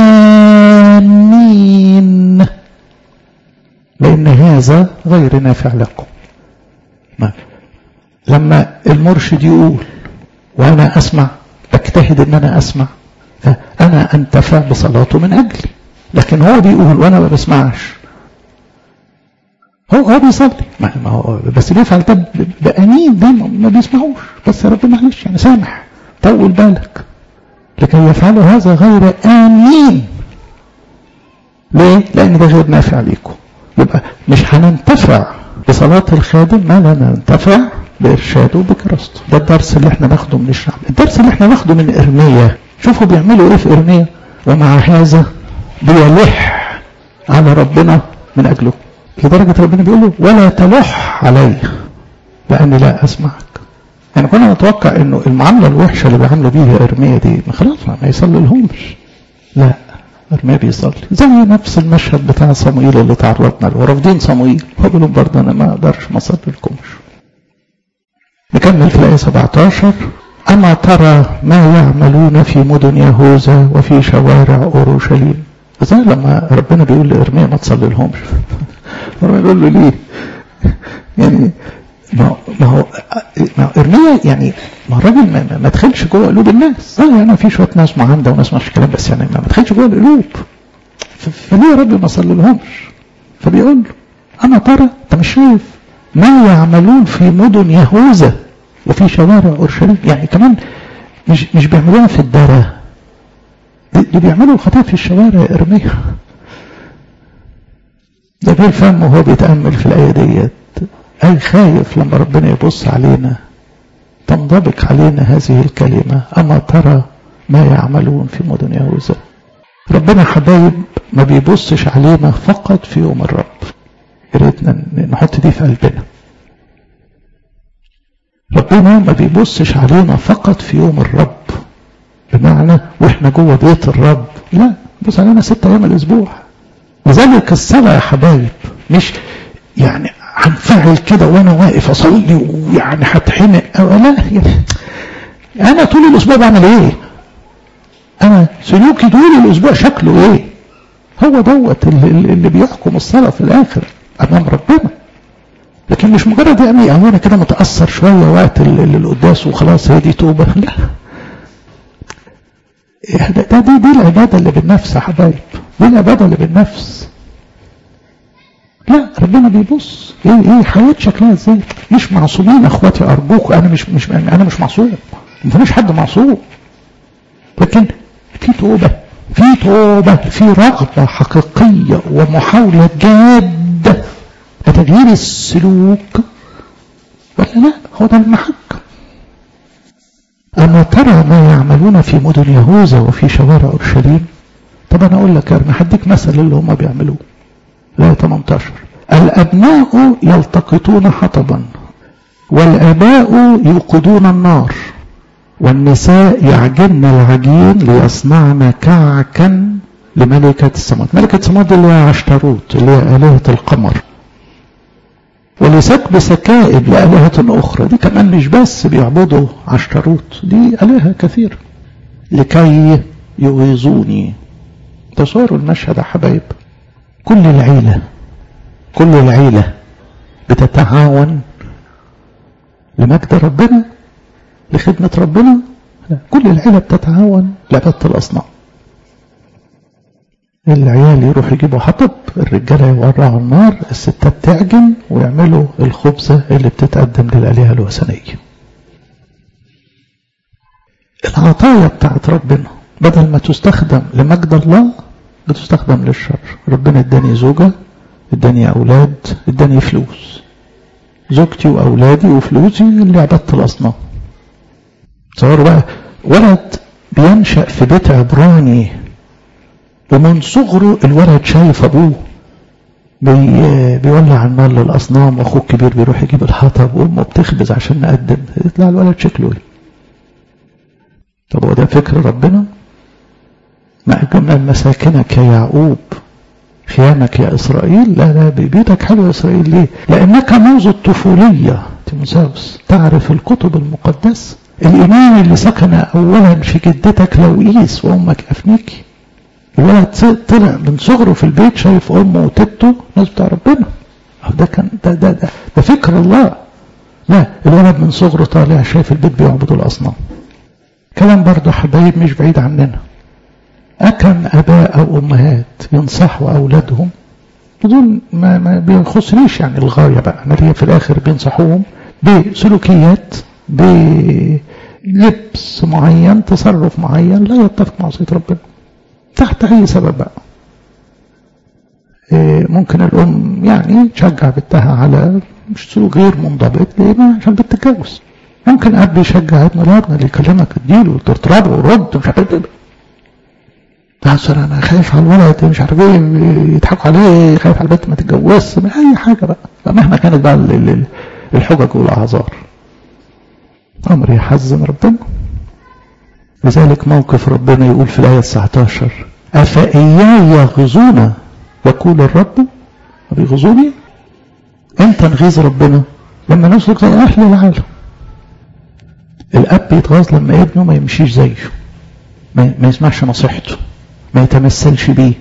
آمين لأن هذا غير نافع لكم ما. لما المرشد يقول وأنا أسمع بجتهد أن أنا أسمع أنا أنتفع بصلاته من أجلي لكن هو بيقول وأنا ما بسمعش هو هو بيصلي ما هو بس بيفعل ده بأنين ده ما بيسمعوش بس يا رب معلش يعني سامح طول بالك لكي يفعلوا هذا غير آمين ليه؟ لأن ده غير نافع ليكم يبقى مش هننتفع بصلاة الخادم ما لا ننتفع بإرشاده وبكراسته ده الدرس اللي احنا ناخده من الشعب الدرس اللي احنا ناخده من إرمية شوفوا بيعملوا ايه في إرمية ومع هذا بيلح على ربنا من أجله لدرجة ربنا بيقول له ولا تلح علي لأني لا أسمعك يعني كنا نتوقع انه المعامله الوحشه اللي بيعاملوا بيها ارميا دي خلاص ما يصلي لهمش لا ارميا بيصلي زي نفس المشهد بتاع صموئيل اللي تعرضنا له ورافضين صموئيل هو بيقول برضه انا ما اقدرش ما اصلي لكمش نكمل في الايه 17 اما ترى ما يعملون في مدن يهوذا وفي شوارع اورشليم زي لما ربنا بيقول لارميا ما تصلي لهمش ربنا بيقول له ليه يعني ما ما هو ما ارميا يعني ما الراجل ما, ما دخلش جوه قلوب الناس اه يعني في شويه ناس معانده وناس ما كلام بس يعني ما دخلش جوه القلوب فليه يا رب ما صلي لهمش فبيقول له انا ترى انت مش شايف ما يعملون في مدن يهوذا وفي شوارع اورشليم يعني كمان مش مش بيعملوها في الدرة دي بيعملوا الخطايا في الشوارع يا ارميا ده بالفم وهو بيتامل في الايه ديت أي خايف لما ربنا يبص علينا تنضبق علينا هذه الكلمة أما ترى ما يعملون في مدن يهوذا ربنا حبايب ما بيبصش علينا فقط في يوم الرب يا ريتنا نحط دي في قلبنا ربنا ما بيبصش علينا فقط في يوم الرب بمعنى واحنا جوه بيت الرب لا بص علينا ست ايام الاسبوع لذلك الصلاه يا حبايب مش يعني هنفعل كده وانا واقف اصلي ويعني هتحنق او لا يعني انا طول الاسبوع بعمل ايه انا سلوكي طول الاسبوع شكله ايه هو دوت اللي, اللي بيحكم الصلاه في الاخر امام ربنا لكن مش مجرد يعني او انا كده متاثر شويه وقت القداس وخلاص هي دي توبه لا ده, ده دي, دي العباده اللي بالنفس يا حبايب دي العباده اللي بالنفس لا ربنا بيبص ايه ايه حياه شكلها ازاي مش معصومين اخواتي ارجوك انا مش مش انا مش معصوم ما فيش حد معصوم لكن في توبه في توبه في رغبه حقيقيه ومحاوله جاده لتغيير السلوك ولا لا هو ده المحك أما ترى ما يعملون في مدن يهوذا وفي شوارع أورشليم طب أنا أقول لك يا ارمي هديك مثل اللي هم بيعملوه لا 18 الأبناء يلتقطون حطبا والآباء يوقدون النار والنساء يعجن العجين ليصنعن كعكا لملكة السماوات ملكة السماوات اللي هي عشتروت اللي هي آلهة القمر ولسكب سكائب لآلهة أخرى دي كمان مش بس بيعبدوا عشتروت دي آلهة كثيرة لكي يغيظوني تصوروا المشهد يا حبايب كل العيلة كل العيلة بتتعاون لمجد ربنا لخدمة ربنا لا. كل العيلة بتتعاون لعبادة الأصنام العيال يروحوا يجيبوا حطب الرجالة يولعوا النار الستات تعجن ويعملوا الخبزة اللي بتتقدم للآلهة الوثنية العطايا بتاعت ربنا بدل ما تستخدم لمجد الله بتستخدم للشر ربنا اداني زوجة اداني أولاد اداني فلوس زوجتي وأولادي وفلوسي اللي عبدت الأصنام تصوروا بقى ولد بينشأ في بيت عبراني ومن صغره الولد شايف ابوه بي بيولع النار للاصنام واخوه الكبير بيروح يجيب الحطب وامه بتخبز عشان نقدم يطلع الولد شكله ايه طب هو ده فكر ربنا ما أجمل مساكنك يا يعقوب خيامك يا إسرائيل لا لا بيتك حلو يا إسرائيل ليه لأنك منذ الطفولية تيموساوس تعرف الكتب المقدسة الإيمان اللي سكن أولا في جدتك لوئيس وأمك أفنيكي الولد طلع من صغره في البيت شايف أمه وتته ناس بتاع ربنا ده كان ده ده ده, ده فكر الله لا الولد من صغره طالع شايف البيت بيعبدوا الأصنام كلام برضه حبايب مش بعيد عننا أكم أباء أو أمهات ينصحوا أولادهم بدون ما, ما بيخصنيش يعني الغاية بقى أنا ليا في الآخر بينصحوهم بسلوكيات بلبس معين تصرف معين لا يتفق مع وصية ربنا تحت أي سبب بقى ممكن الأم يعني تشجع بنتها على مش سلوك غير منضبط ليه عشان بتتجوز ممكن أب يشجع ابنه لا ابنه اللي يكلمك اديله تضربه ورد مش عارف ايه انا خايف على الولد مش عارف ايه يضحكوا عليه خايف على البنت ما تتجوزش اي حاجه بقى مهما كانت بقى الحجج والاعذار امر يحزن ربنا لذلك موقف ربنا يقول في الايه 19 افاياي يغزون يقول الرب بيغزوني امتى نغيظ ربنا لما نسلك زي اهل العالم الاب يتغاظ لما ابنه ما يمشيش زيه ما يسمعش نصيحته ما يتمثلش بيه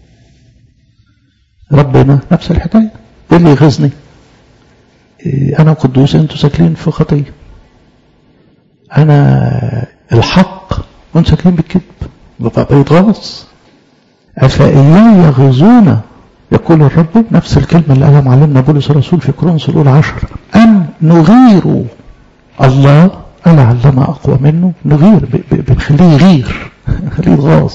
ربنا نفس الحكاية ايه اللي يغيظني إيه انا قدوس انتوا ساكنين في خطية انا الحق وانتوا ساكنين بالكذب ببقى بيتغاظ افاياي يغيظون يقول الرب نفس الكلمة اللي قالها معلمنا بولس الرسول في كورنثوس الأولى عشر أن نغير الله ألا علم أقوى منه نغير بنخليه يغير نخليه يتغاظ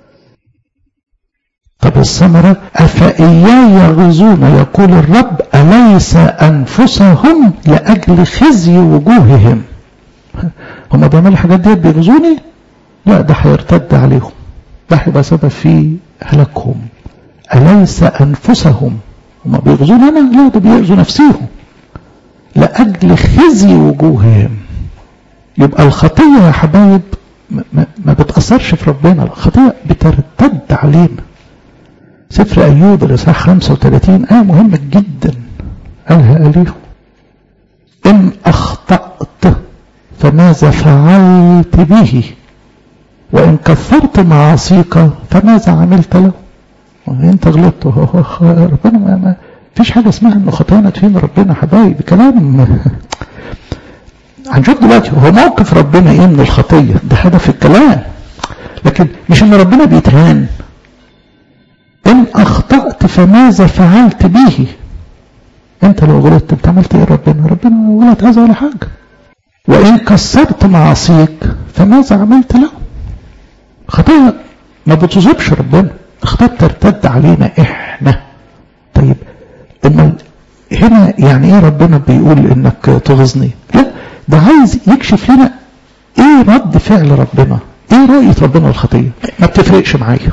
طب الثمرة أفإياي يغزون يقول الرب أليس أنفسهم لأجل خزي وجوههم هم بيعملوا الحاجات دي بيغزوني لا ده هيرتد عليهم ده هيبقى سبب في هلاكهم أليس أنفسهم هم بيغزون أنا لا ده بيغزوا نفسهم لأجل خزي وجوههم يبقى الخطية يا حبايب ما, ما بتأثرش في ربنا الخطية بترتد علينا سفر أيوب الإصحاح 35 آية مهمة جدا قالها أليه إن أخطأت فماذا فعلت به وإن كثرت معاصيك فماذا عملت له انت غلطت ربنا ما, ما فيش حاجة اسمها انه خطانا تفين ربنا حبايب كلام هنشوف دلوقتي هو موقف ربنا ايه من الخطية ده هدف الكلام لكن مش ان ربنا بيتهان ان اخطأت فماذا فعلت به انت لو غلطت انت عملت ايه ربنا ربنا ولا تهزى ولا حاجة وان كسرت معاصيك فماذا عملت له خطية ما بتصيبش ربنا خطية ترتد علينا احنا طيب امال هنا يعني ايه ربنا بيقول انك تغزني لا ده عايز يكشف لنا ايه رد فعل ربنا ايه رؤية ربنا الخطية ما بتفرقش معايا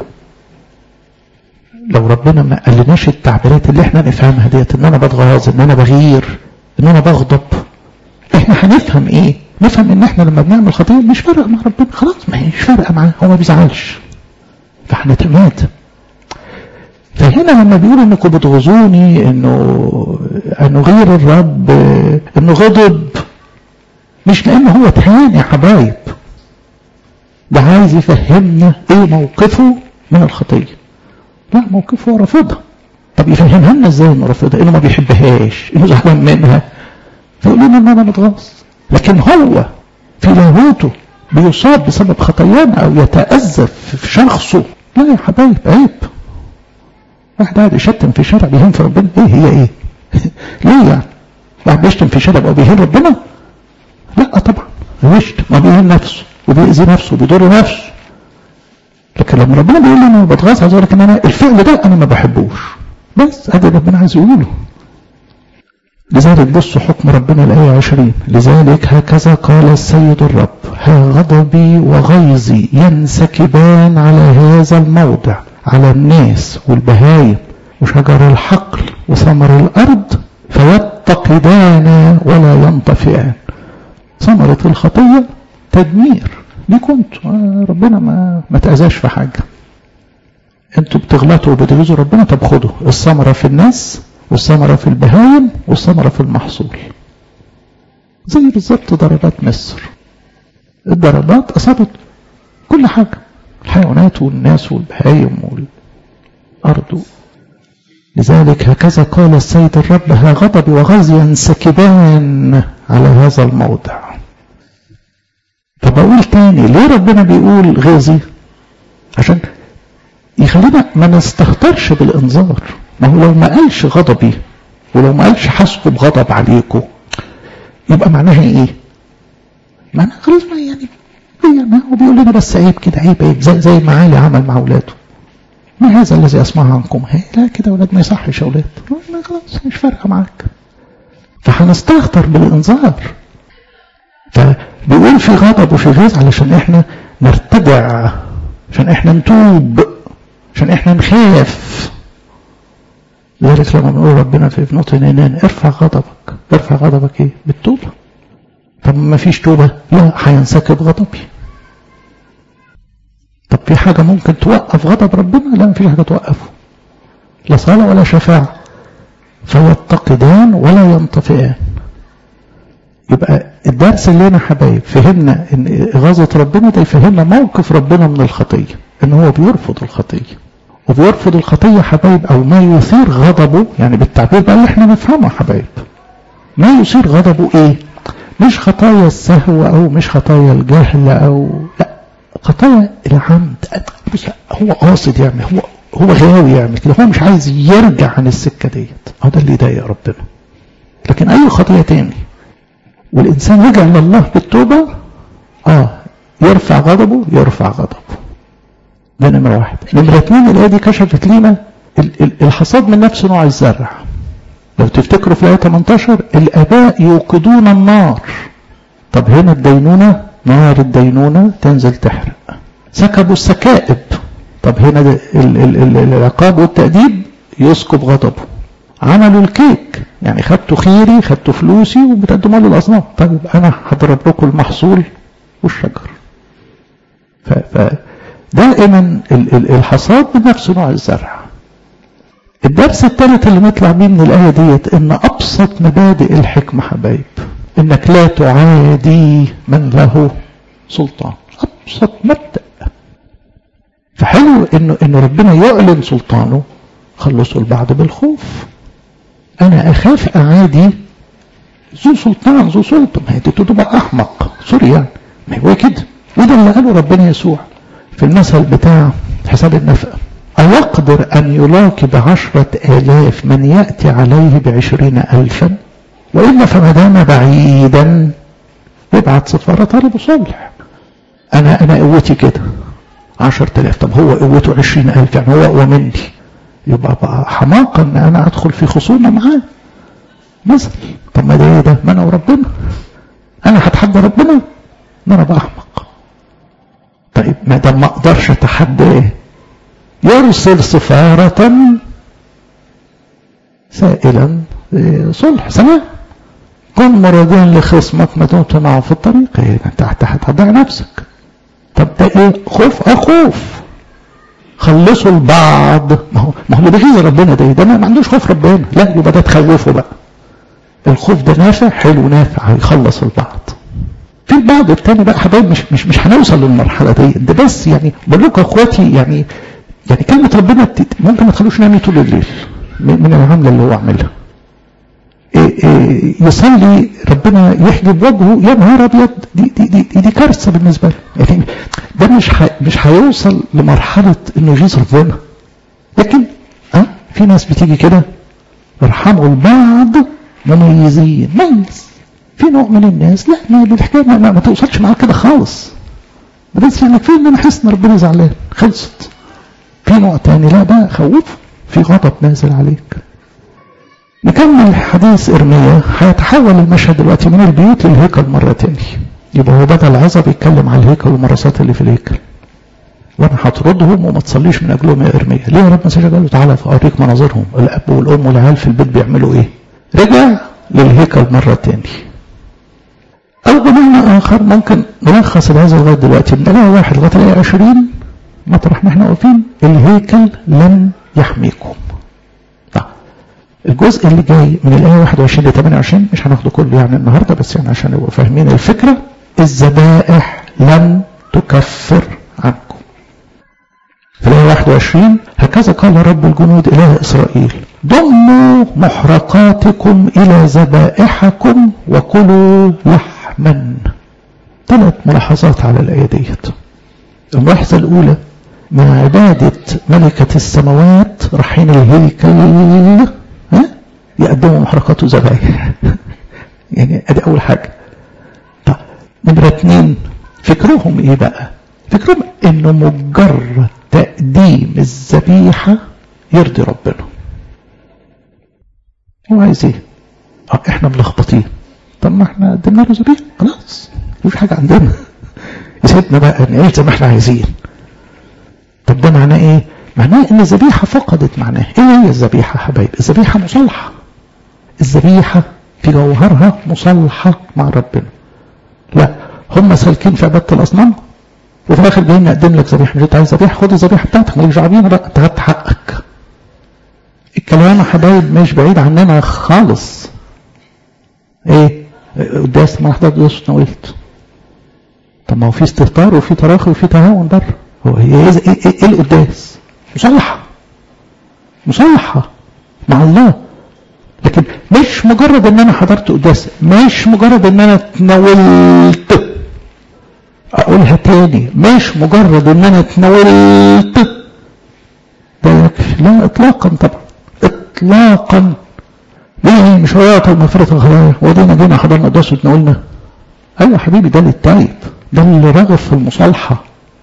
لو ربنا ما قالناش التعبيرات اللي احنا نفهمها ديت ان انا بتغاظ ان انا بغير ان انا بغضب احنا هنفهم ايه نفهم ان احنا لما بنعمل خطية مش فارقة مع ربنا خلاص ما هي مش فارقة معاه هو ما بيزعلش فهنتمادى فهنا لما بيقول انكم بتغزوني انه انه غير الرب انه غضب مش لانه هو تهان يا حبايب ده عايز يفهمنا ايه موقفه من الخطيه لا موقفه هو رافضها طب يفهمها لنا ازاي انه رافضها انه ما بيحبهاش انه زعلان منها فيقول لنا ان انا متغاظ لكن هو في لاهوته بيصاب بسبب خطايانا او يتأذى في شخصه لا يا حبايب عيب واحد قاعد يشتم في شارع بيهين في ربنا ايه هي ايه ليه يعني واحد بيشتم في شارع بيهين ربنا لا طبعا يشتم ما بيهين نفسه وبيأذي نفسه وبيضر نفسه لكن لما ربنا بيقول لي انا بتغاظ عايز اقول لك ان انا الفعل ده انا ما بحبوش بس ادي ربنا عايز يقوله لذلك بصوا حكم ربنا الآية 20 لذلك هكذا قال السيد الرب ها غضبي وغيظي ينسكبان على هذا الموضع على الناس والبهايم وشجر الحقل وثمر الأرض فيتقدان ولا ينطفئان ثمرة الخطية تدمير ليكم انتوا ربنا ما ما تأذاش في حاجة انتوا بتغلطوا وبتغيظوا ربنا طب خدوا الثمرة في الناس والثمرة في البهايم والثمرة في المحصول زي بالظبط ضربات مصر الضربات أصابت كل حاجة الحيوانات والناس والبهايم والأرض لذلك هكذا قال السيد الرب ها غضبي وغزي ينسكبان على هذا الموضع فبقول تاني ليه ربنا بيقول غازي عشان يخلينا ما نستهترش بالانذار ما هو لو ما قالش غضبي ولو ما قالش حسكب غضب عليكم يبقى معناها ايه معناها خلاص ما يعني يعني هو بيقول لنا بس عيب كده عيب عيب زي, زي ما علي عمل مع اولاده ما هذا الذي اسمع عنكم هي لا كده اولاد ما يصحش اولاد لا خلاص مش فارقه معاك فهنستهتر بالانذار فبيقول في غضب وفي غيظ علشان احنا نرتدع عشان احنا نتوب عشان احنا نخاف لذلك لما بنقول ربنا في ابنة نينان ارفع غضبك ارفع غضبك ايه بالتوبة طب ما فيش توبة لا هينسكب غضبي طب في حاجة ممكن توقف غضب ربنا لا ما فيش حاجة توقفه لا صلاة ولا شفاعة فيتقدان ولا ينطفئان يبقى الدرس اللي انا حبايب فهمنا ان اغاظة ربنا ده يفهمنا موقف ربنا من الخطية ان هو بيرفض الخطية وبيرفض الخطية حبايب او ما يثير غضبه يعني بالتعبير بقى اللي احنا نفهمه حبايب ما يثير غضبه ايه مش خطايا السهو او مش خطايا الجهل او لا خطايا العمد بص هو قاصد يعمل هو هو غاوي يعمل كده هو مش عايز يرجع عن السكة ديت هو ده اللي يضايق ربنا لكن اي خطية تاني والإنسان رجع لله بالتوبة آه يرفع غضبه يرفع غضبه ده نمرة واحد نمرة اتنين الآية دي كشفت لنا الحصاد من نفس نوع الزرع لو تفتكروا في الآية 18 الآباء يوقدون النار طب هنا الدينونة نار الدينونة تنزل تحرق سكبوا السكائب طب هنا العقاب والتأديب يسكب غضبه عملوا الكيك يعني خدتوا خيري خدتوا فلوسي وبتقدموا لي الاصنام طيب انا هضرب لكم المحصول والشجر فدائما الحصاد بنفس نوع الزرع الدرس الثالث اللي نطلع بيه من الآية ديت إن أبسط مبادئ الحكمة حبايب إنك لا تعادي من له سلطان أبسط مبدأ فحلو إنه إنه ربنا يعلن سلطانه خلصوا البعض بالخوف أنا أخاف أعادي ذو سلطان ذو سلطة ما هي دي تبقى أحمق سوري يعني ما هو كده وده اللي قاله ربنا يسوع في المثل بتاع حساب النفقة أيقدر أن يلاقي بعشرة آلاف من يأتي عليه بعشرين ألفا وإلا فما دام بعيدا يبعت سفارة طالب صلح أنا أنا قوتي كده عشرة آلاف طب هو قوته عشرين ألف يعني هو أقوى مني يبقى بقى حماقة ان انا ادخل في خصومة معاه مثل طب ما ده ايه ده ما انا وربنا انا هتحدى ربنا ما انا بقى احمق طيب ما دام ما اقدرش اتحداه يرسل سفارة سائلا صلح سلام كن مراديا لخصمك ما دمت معه في الطريق إيه انت هتضيع نفسك طب ده ايه خوف اخوف خلصوا البعض ما هو ما هو اللي بيغيظ ربنا ده ده ما عندوش خوف ربنا لا يبقى ده تخوفه بقى الخوف ده نافع حلو نافع هيخلص البعض في البعض التاني بقى حبايب مش مش مش هنوصل للمرحله دي ده بس يعني بقول لكم اخواتي يعني يعني كلمه ربنا ممكن ما تخلوش نامي طول الليل من العمله اللي هو عاملها إيه إيه يصلي ربنا يحجب وجهه يا نهار ابيض دي دي دي, دي, دي كارثه بالنسبه له يعني ده مش ح... مش هيوصل لمرحله انه يغيظ ربنا لكن ها أه؟ في ناس بتيجي كده يرحموا البعض مميزين ميز في نوع من الناس لا ما الحكايه ما, ما, ما توصلش معاه كده خالص بس يعني كفايه ان انا احس ان ربنا زعلان خلصت في نوع تاني لا بقى خوف في غضب نازل عليك نكمل حديث إرميا هيتحول المشهد دلوقتي من البيوت للهيكل مرة تاني يبقى هو بدل العظة بيتكلم على الهيكل والمراسات اللي في الهيكل وانا هطردهم وما تصليش من اجلهم يا ارميا ليه يا رب مساجد قال له تعالى اوريك مناظرهم الاب والام والعيال في البيت بيعملوا ايه رجع للهيكل مره تاني او بمعنى اخر ممكن نلخص العظه لغايه دلوقتي من الايه واحد لغايه الايه 20 مطرح ما احنا واقفين الهيكل لن يحميكم طيب الجزء اللي جاي من الايه 21 ل 28 مش هناخده كله يعني النهارده بس يعني عشان نبقوا فاهمين الفكره الذبائح لن تكفر عنكم في الآية 21 هكذا قال رب الجنود إله إسرائيل ضموا محرقاتكم إلى ذبائحكم وكلوا لحما ثلاث ملاحظات على الآية ديت الملاحظة الأولى مع عبادة ملكة السماوات رايحين الهيكل ها يقدموا محرقات وذبائح يعني ادي أول حاجة طب نمرة اتنين فكرهم إيه بقى؟ فكرهم إنه مجرد تقديم الذبيحة يرضي ربنا هو عايز ايه اه احنا ملخبطين طب ما احنا قدمنا له ذبيحه خلاص مفيش حاجه عندنا سيبنا بقى نعيش زي ما احنا عايزين طب ده معناه ايه معناه ان الذبيحه فقدت معناه ايه هي الذبيحه يا حبايبي الذبيحه مصالحه الذبيحه في جوهرها مصالحه مع ربنا لا هم سالكين في عباده الاصنام وفي الاخر جايين نقدم لك ذبيحه مش انت عايز ذبيحه خد الذبيحه بتاعتك مالكش دعوه بينا بقى انت خدت حقك الكلام يا حبايب مش بعيد عننا خالص ايه قداس ما حضرتك قداس اتناولت طب ما هو في استهتار وفي تراخي وفي تهاون بره هو هي ايه, إيه, إيه, إيه القداس مصالحه مصالحه مع الله لكن مش مجرد ان انا حضرت قداس مش مجرد ان انا اتناولت اقولها تاني مش مجرد ان انا اتناولت ده يكفي لا اطلاقا طبعا اطلاقا ليه مش هو يعطي مغفرة الخطايا ودينا جينا حضرنا قداس وتناولنا ايوه يا حبيبي ده للتايب ده اللي راغب في المصالحة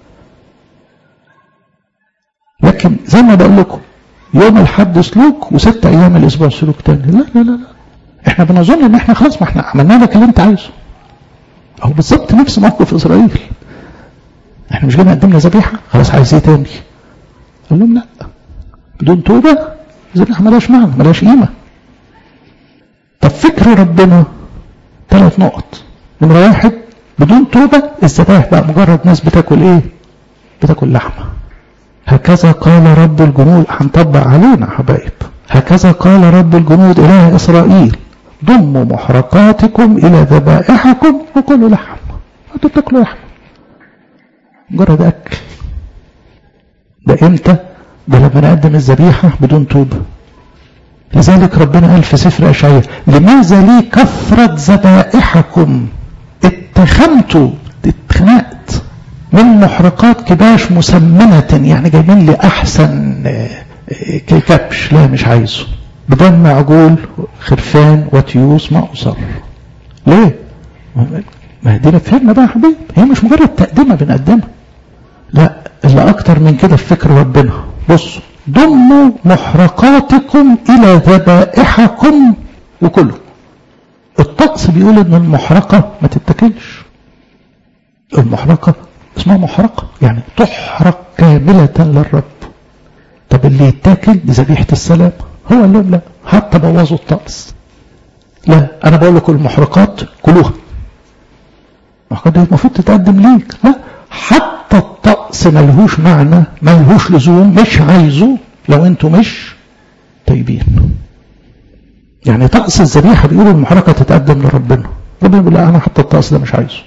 لكن زي ما بقول لكم يوم الحد سلوك وست ايام الاسبوع سلوك تاني لا لا لا, لا. احنا بنظن ان احنا خلاص ما احنا عملنا لك اللي انت عايزه هو بالظبط نفس موقف اسرائيل احنا مش جايين قدمنا ذبيحه خلاص عايز ايه تاني قال لهم لا بدون توبه الذبيحه ملهاش معنى ملهاش قيمه طب فكر ربنا ثلاث نقط نمره واحد بدون توبه الذبائح بقى مجرد ناس بتاكل ايه بتاكل لحمه هكذا قال رب الجنود هنطبق علينا حبايب هكذا قال رب الجنود اله اسرائيل ضموا محرقاتكم إلى ذبائحكم وكلوا لحم أنتوا بتاكلوا لحم مجرد أكل ده إمتى؟ ده لما نقدم الذبيحة بدون توبة لذلك ربنا قال في سفر أشعياء لماذا لي كثرة ذبائحكم اتخمتوا اتخنقت من محرقات كباش مسمنة يعني جايبين لي أحسن كبش لا مش عايزه بدم عجول خرفان وتيوس ما أصر ليه ما دي فهمنا بقى يا حبيبي هي مش مجرد تقدمة بنقدمها لا اللي أكتر من كده في فكر ربنا بصوا ضموا محرقاتكم إلى ذبائحكم وكلوا الطقس بيقول ان المحرقة ما تتاكلش المحرقة اسمها محرقة يعني تحرق كاملة للرب طب اللي يتاكل دي ذبيحة السلام هو قال لهم لا حتى بوظوا الطقس لا انا بقول لكم المحرقات كلوها المحرقات دي المفروض تتقدم ليك لا حتى الطقس ملهوش معنى ملهوش لزوم مش عايزه لو انتوا مش طيبين يعني طقس الذبيحه بيقول المحرقه تتقدم لربنا ربنا بيقول لا انا حتى الطقس ده مش عايزه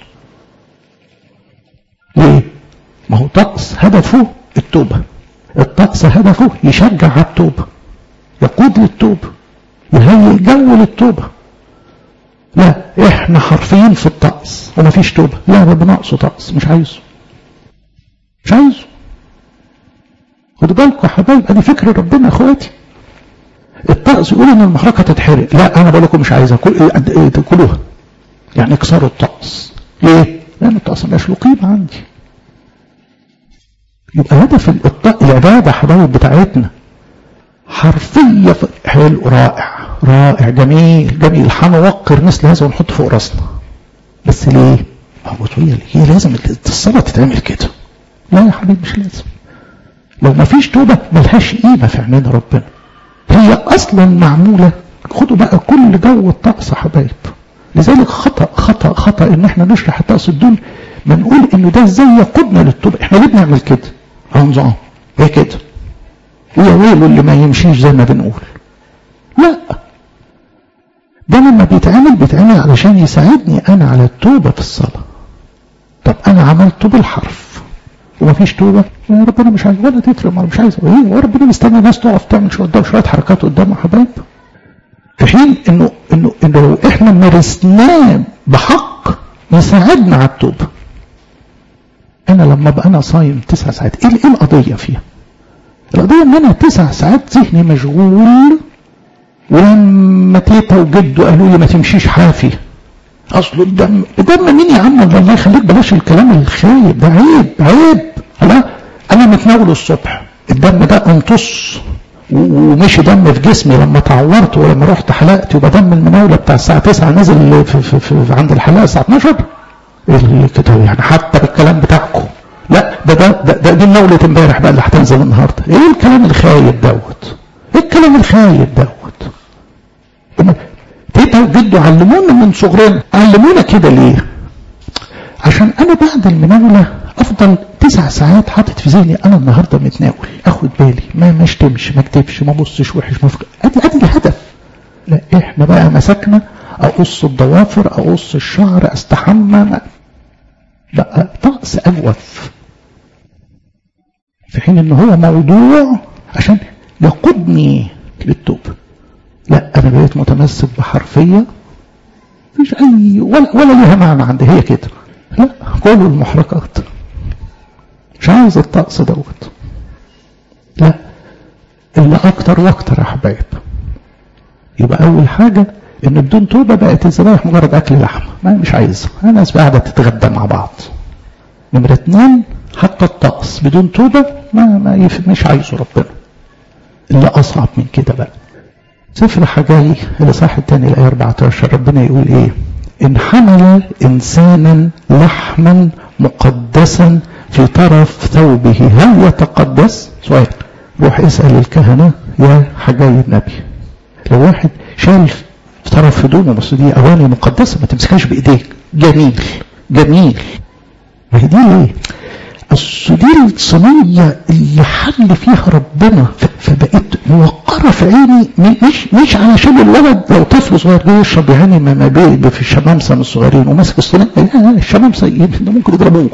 ليه ما هو طقس هدفه التوبه الطقس هدفه يشجع على التوبه يقود للتوبة يهيئ جو للتوبة لا احنا حرفيين في الطقس وما فيش توبة لا ربنا ناقصه طقس مش عايزه مش عايزه خدوا بالكم يا حبايب ادي فكر ربنا يا اخواتي الطقس يقول ان المحرقه تتحرق لا انا بقول لكم مش عايزها كل كلوها يعني اكسروا الطقس ليه؟ لان الطقس مش له قيمه عندي يبقى هدف العباده حبايب بتاعتنا حرفية حلو رائع رائع جميل جميل هنوقر مثل هذا ونحط فوق راسنا بس ليه هو هي هي لازم الصلاه تتعمل كده لا يا حبيبي مش لازم لو ما فيش توبه ملهاش قيمه في عينين ربنا هي اصلا معموله خدوا بقى كل جو الطقس يا حبايب لذلك خطا خطا خطا ان احنا نشرح الطقس الدول ما نقول انه ده ازاي يقودنا للتوبه احنا ليه بنعمل كده؟ اه نظام هي كده ويا ويله اللي ما يمشيش زي ما بنقول لا ده لما بيتعمل بيتعمل علشان يساعدني انا على التوبه في الصلاه طب انا عملته بالحرف ومفيش توبه يا ربنا مش عايز ولا تفرق مش عايز ايه وربنا مستني الناس تقف تعمل شويه قدام شويه حركات قدام يا حبايب في حين انه انه انه لو احنا مارسناه بحق يساعدنا على التوبه انا لما ابقى انا صايم تسع ساعات ايه ايه القضيه فيها؟ القضيه ان انا تسع ساعات ذهني مشغول ولما تيتا وجده قالوا لي ما تمشيش حافي اصله الدم الدم مين يا عم الله يخليك بلاش الكلام الخايب ده عيب عيب لا انا متناول الصبح الدم ده امتص ومشي دم في جسمي لما تعورت ولما رحت حلقت يبقى دم المناوله بتاع الساعه 9 نزل في, في, في عند الحلاقه الساعه 12 اللي كده يعني حتى بالكلام بتاعكم لا ده ده ده, ده دي مناوله امبارح بقى اللي هتنزل النهارده ايه الكلام الخايب دوت ايه الكلام الخايب دوت تيتا وجده علمونا من صغرنا علمونا كده ليه عشان انا بعد المناوله افضل تسع ساعات حاطط في ذهني انا النهارده متناول اخد بالي ما ما اشتمش ما اكتبش ما ابصش وحش ما ادي ادي الهدف لا احنا بقى مسكنا اقص الضوافر اقص الشعر استحمى بقى طقس اجوف في حين ان هو موضوع عشان يقودني للتوبه لا انا بقيت متمسك بحرفيه مفيش اي ولا ولا ليها معنى عندي هي كده لا كله المحركات مش عايز الطقس دوت لا اللي اكتر واكتر يا حبايب يبقى اول حاجه ان بدون توبه بقت الذبائح مجرد اكل لحمه ما مش عايزها الناس قاعده تتغدى مع بعض نمره اتنين حتى الطقس بدون توبه ما, ما يف... مش عايزه ربنا اللي اصعب من كده بقى سفر حجاي الاصحاح الثاني الايه 14 ربنا يقول ايه ان حمل انسانا لحما مقدسا في طرف ثوبه هل يتقدس سؤال روح اسال الكهنه يا حجاي النبي لو واحد شال في طرف هدومه بس دي اواني مقدسه ما تمسكهاش بايديك جميل جميل ما هي دي ليه؟ اصل دي الصينيه اللي حل فيها ربنا فبقت موقره في عيني مش مش علشان الولد لو طفل صغير جاي يشرب يعني ما ما بي في الشمامسه من الصغيرين وماسك الصينيه لا الشمامسه ده ممكن يضربوه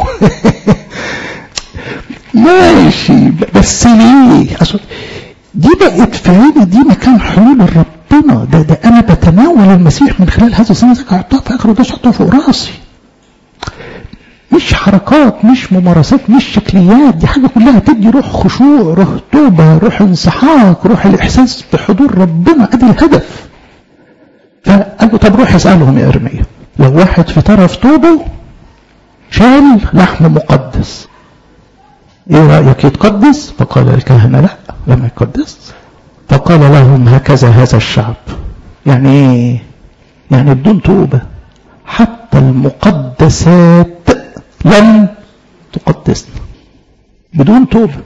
ماشي بس ليه؟ اصل دي بقت في عيني دي مكان حلول ربنا ده ده انا بتناول المسيح من خلال هذا الصينيه احطها في اخر ده احطها فوق راسي مش حركات مش ممارسات مش شكليات دي حاجة كلها تدي روح خشوع روح توبة روح انسحاق روح الإحساس بحضور ربنا أدي الهدف فقال له طب روح اسألهم يا إرميا لو واحد في طرف توبه شال لحم مقدس ايه رأيك يتقدس فقال الكهنة لا لم يتقدس فقال لهم هكذا هذا الشعب يعني ايه يعني بدون توبة حتى المقدسات لن تقدسنا بدون توبة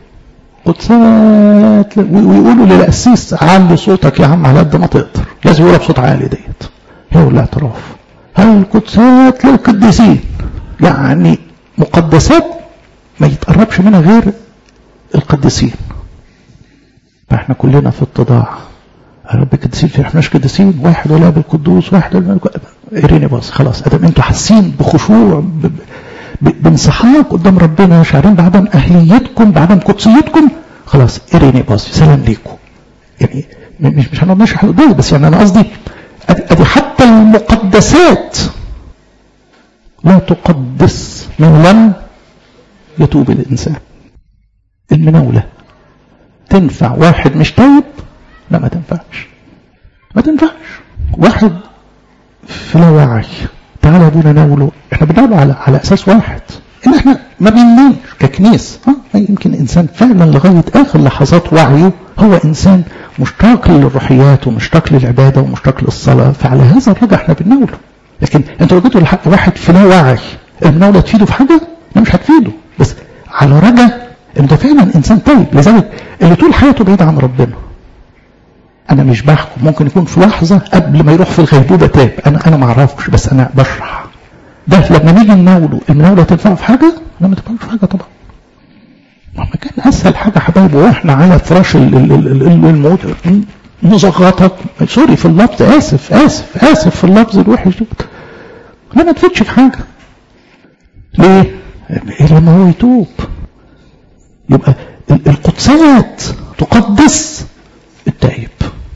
قدسات ويقولوا للأسيس علي صوتك يا عم على قد ما تقدر لازم يقولها بصوت عالي ديت هو الاعتراف هل القدسات للقديسين يعني مقدسات ما يتقربش منها غير القديسين فاحنا كلنا في اتضاع يا رب قديسين في احناش قديسين واحد ولا بالقدوس واحد ولا اريني بص خلاص ادام انتوا حاسين بخشوع ب... بانسحاق قدام ربنا شعرين بعدم اهليتكم بعدم قدسيتكم خلاص اريني باصي سلام ليكم يعني مش مش هنقعد نشرح قدام بس يعني انا قصدي ادي حتى المقدسات لا تقدس من لم يتوب الانسان المناوله تنفع واحد مش تايب لا ما تنفعش ما تنفعش واحد في لا وعي تعالى يا ابونا ناوله احنا بنناوله على على اساس واحد ان احنا ما بننامش ككنيس ها يمكن انسان فعلا لغايه اخر لحظات وعيه هو انسان مشتاق للروحيات ومشتاق للعباده ومشتاق للصلاه فعلى هذا الرجع احنا بنناوله لكن انت لو جيتوا لحق واحد في لا وعي المناولة تفيده في حاجة لا مش هتفيده بس على رجاء ان ده فعلا انسان طيب لذلك اللي طول حياته بعيد عن ربنا انا مش بحكم ممكن يكون في لحظة قبل ما يروح في الغيبوبة تاب انا انا ما اعرفش بس انا بشرح ده لما نيجي نناوله المناولة تنفعه في حاجة لا ما تنفعش في حاجة طبعا ما كان اسهل حاجة حبايبي واحنا على فراش الموت مزغطك سوري في اللفظ اسف اسف اسف في اللفظ الوحش لا ما تفيدش في حاجة ليه لما هو يتوب يبقى القدسات تقدس التائب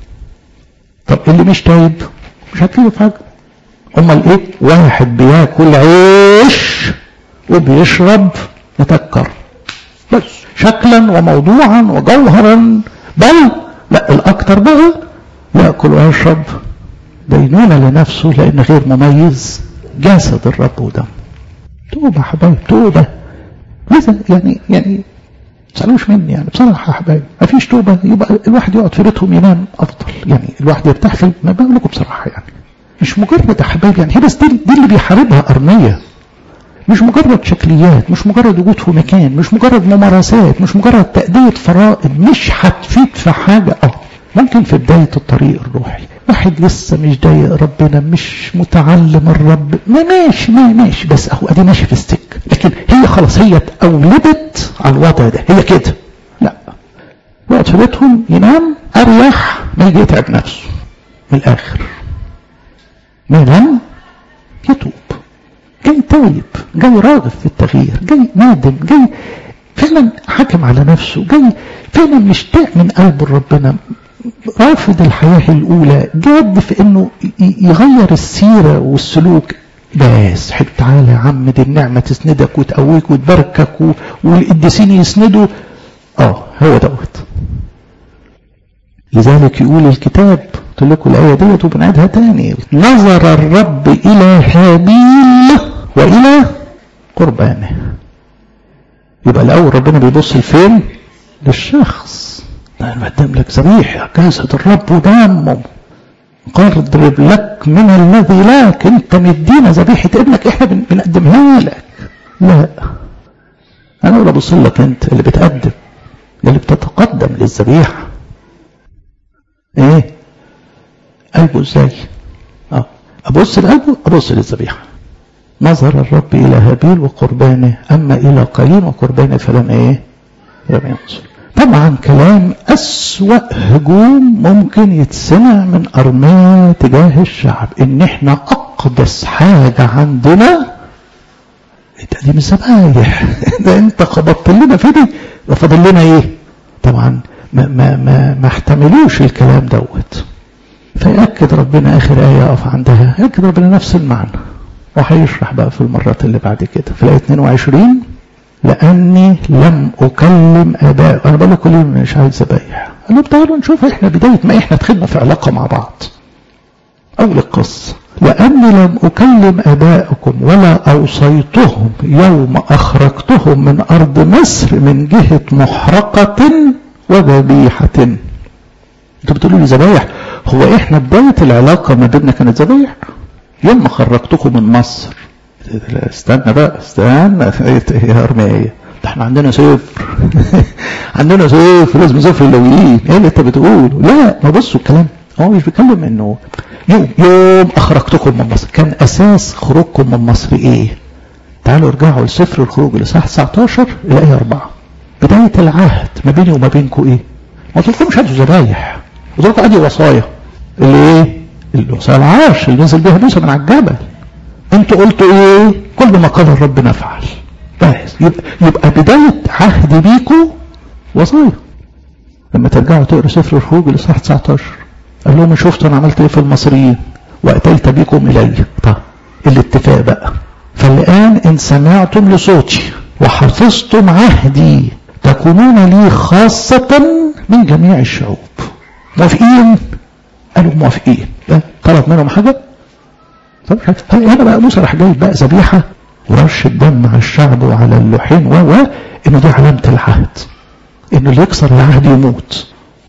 طب اللي مش تايب مش هتفيده في حاجة امال ايه واحد بياكل عيش وبيشرب متكر بس شكلا وموضوعا وجوهرا بل لا الاكتر بقى ياكل ويشرب دينونة لنفسه لان غير مميز جسد الرب ودم توبة حبايب توبة لذا يعني يعني تسألوش مني يعني بصراحة يا حبايب ما فيش توبة يبقى الواحد يقعد في بيتهم ينام أفضل يعني الواحد يرتاح في ما بقول لكم بصراحة يعني مش مجرد يا حبايب يعني هي بس دي, دي اللي بيحاربها أرمية مش مجرد شكليات مش مجرد وجود في مكان مش مجرد ممارسات مش مجرد تأدية فرائض مش هتفيد في حاجة اه ممكن في بداية الطريق الروحي واحد لسه مش ضايق ربنا مش متعلم الرب ما ماشي ما ماشي بس اهو ادي ماشي في السكه لكن هي خلاص هي اتقولبت على الوضع ده هي كده لا يقعد في بيتهم ينام اريح ما يجي يتعب نفسه من الاخر ما ينام يتوب جاي تايب جاي راغب في التغيير جاي نادم جاي فعلا حاكم على نفسه جاي فعلا مشتاق من قلب ربنا رافض الحياة الأولى جاد في أنه يغير السيرة والسلوك بس حب تعالى يا عم دي النعمة تسندك وتقويك وتباركك والقديسين يسندوا اه هو دوت لذلك يقول الكتاب قلت لكم الآية ديت وبنعيدها تاني نظر الرب إلى هابيل وإلى قربانه يبقى الأول ربنا بيبص لفين للشخص أنا بقدم لك ذبيحة جسد الرب ودمه قرب لك من الذي لك انت مدينا ذبيحة ابنك احنا بنقدمها لك لا انا ولا بص لك انت اللي بتقدم اللي بتتقدم للذبيحة ايه قلبه ازاي اه ابص لقلبه ابص للذبيحة نظر الرب الى هابيل وقربانه اما الى قايين وقربانه فلم ايه لم ينظر طبعا كلام أسوأ هجوم ممكن يتسمع من أرمية تجاه الشعب إن إحنا أقدس حاجة عندنا تقديم الذبايح ده أنت خبطت لنا في دي وفاضل لنا إيه؟ طبعا ما ما ما ما احتملوش الكلام دوت فيأكد ربنا آخر آية يقف عندها يأكد ربنا نفس المعنى وهيشرح بقى في المرات اللي بعد كده في الآية 22 لأني لم أكلم آباء أنا بقول لكم ليه مش عايز ذبايح قال لهم تعالوا نشوف إحنا بداية ما إحنا دخلنا في علاقة مع بعض أول القصة لأني لم أكلم آباءكم ولا أوصيتهم يوم أخرجتهم من أرض مصر من جهة محرقة وذبيحة أنتوا بتقولوا لي ذبايح هو إحنا بداية العلاقة ما بيننا كانت ذبايح يوم ما خرجتكم من مصر استنى بقى استنى يا ارمية ده احنا عندنا سفر عندنا سفر لازم سفر اللويين ايه اللي انت بتقوله لا ما بصوا الكلام هو مش بيتكلم انه يوم يوم اخرجتكم من مصر كان اساس خروجكم من مصر ايه تعالوا ارجعوا لسفر الخروج الاصحاح 19 الايه 4 بدايه العهد ما بيني وما بينكم ايه ما قلتلكمش هاتوا ذبايح قلت لكم ادي وصايا اللي ايه الوصايا العرش اللي نزل بيها موسى من على الجبل انتوا قلتوا ايه كل ما قال الرب نفعل بس يبقى, يبقى بداية عهد بيكو وصايا لما ترجعوا تقروا سفر الخروج الاصحاح 19 قال لهم شفتوا انا عملت ايه في المصريين واتيت بكم الي طب الاتفاق بقى فالان ان سمعتم لصوتي وحفظتم عهدي تكونون لي خاصة من جميع الشعوب موافقين قالوا موافقين طلب منهم حاجة طب هنا بقى موسى راح جايب بقى ذبيحه ورش الدم على الشعب وعلى اللوحين و و انه دي علامه العهد انه اللي يكسر العهد يموت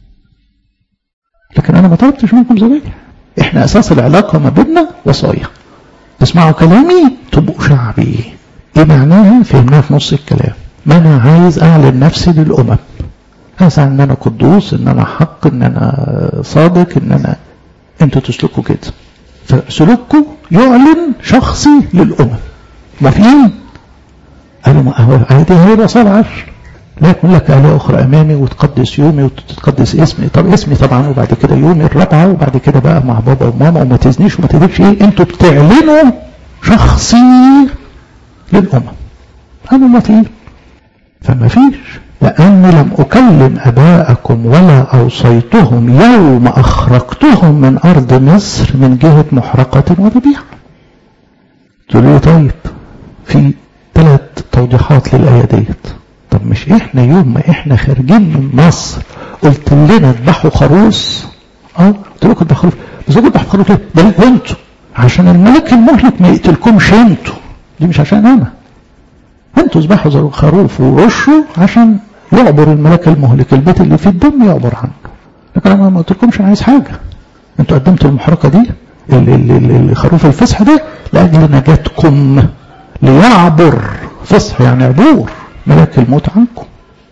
لكن انا ما طلبتش منكم ذبايح احنا اساس العلاقه ما بيننا وصايا تسمعوا كلامي تبقوا شعبي ايه معناها فهمناها في نص الكلام ما انا عايز اعلن نفسي للامم عايز ان انا قدوس ان انا حق ان انا صادق ان انا انتوا تسلكوا كده فسلوككم يعلن شخصي للامم موافقين قالوا ما هو عادي هيبقى صار لا يكون لك آلهة أخرى أمامي وتقدس يومي وتقدس اسمي طب اسمي طبعا وبعد كده يومي الرابعة وبعد كده بقى مع بابا وماما وما تزنيش وما تدركش ايه انتوا بتعلنوا شخصي للأمم قالوا ما فيه فما فيش لأني لم أكلم أباءكم ولا أوصيتهم يوم أخرجتهم من أرض مصر من جهة محرقة وذبيحة تقول لي طيب في ثلاث توضيحات للآية ديت طب مش احنا يوم ما احنا خارجين من مصر قلت لنا اذبحوا خروف اه قلت لكم اذبحوا خروف بس قلت اذبحوا خروف ليه؟ ده ليه انتوا عشان الملك المهلك ما يقتلكمش انتوا دي مش عشان انا انتوا اذبحوا خروف ورشوا عشان يعبر الملاك المهلك البيت اللي فيه الدم يعبر عنه لكن انا ما قلتلكمش انا عايز حاجه انتوا قدمتوا المحرقه دي الخروف الفصح ده لاجل نجاتكم ليعبر فصح يعني عبور ملك الموت عنكم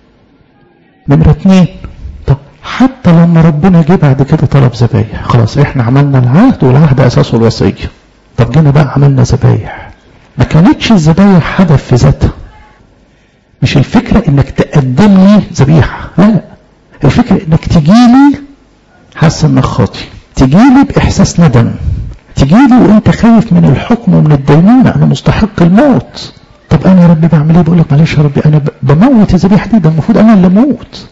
نمرة اتنين طب حتى لما ربنا جه بعد كده طلب ذبايح خلاص احنا عملنا العهد والعهد اساسه الوصية طب جينا بقى عملنا ذبايح ما كانتش الذبايح هدف في ذاتها مش الفكرة انك تقدم لي ذبيحة لا الفكرة انك تجيلي حاسس انك خاطي تجيلي باحساس ندم تجيلي وانت خايف من الحكم ومن الدينونة انا مستحق الموت طب انا يا ربي بعمل ايه بقول لك معلش يا ربي انا بموت الذبيحه دي ده المفروض انا اللي اموت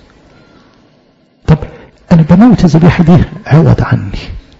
طب انا بموت الذبيحه دي عوض عني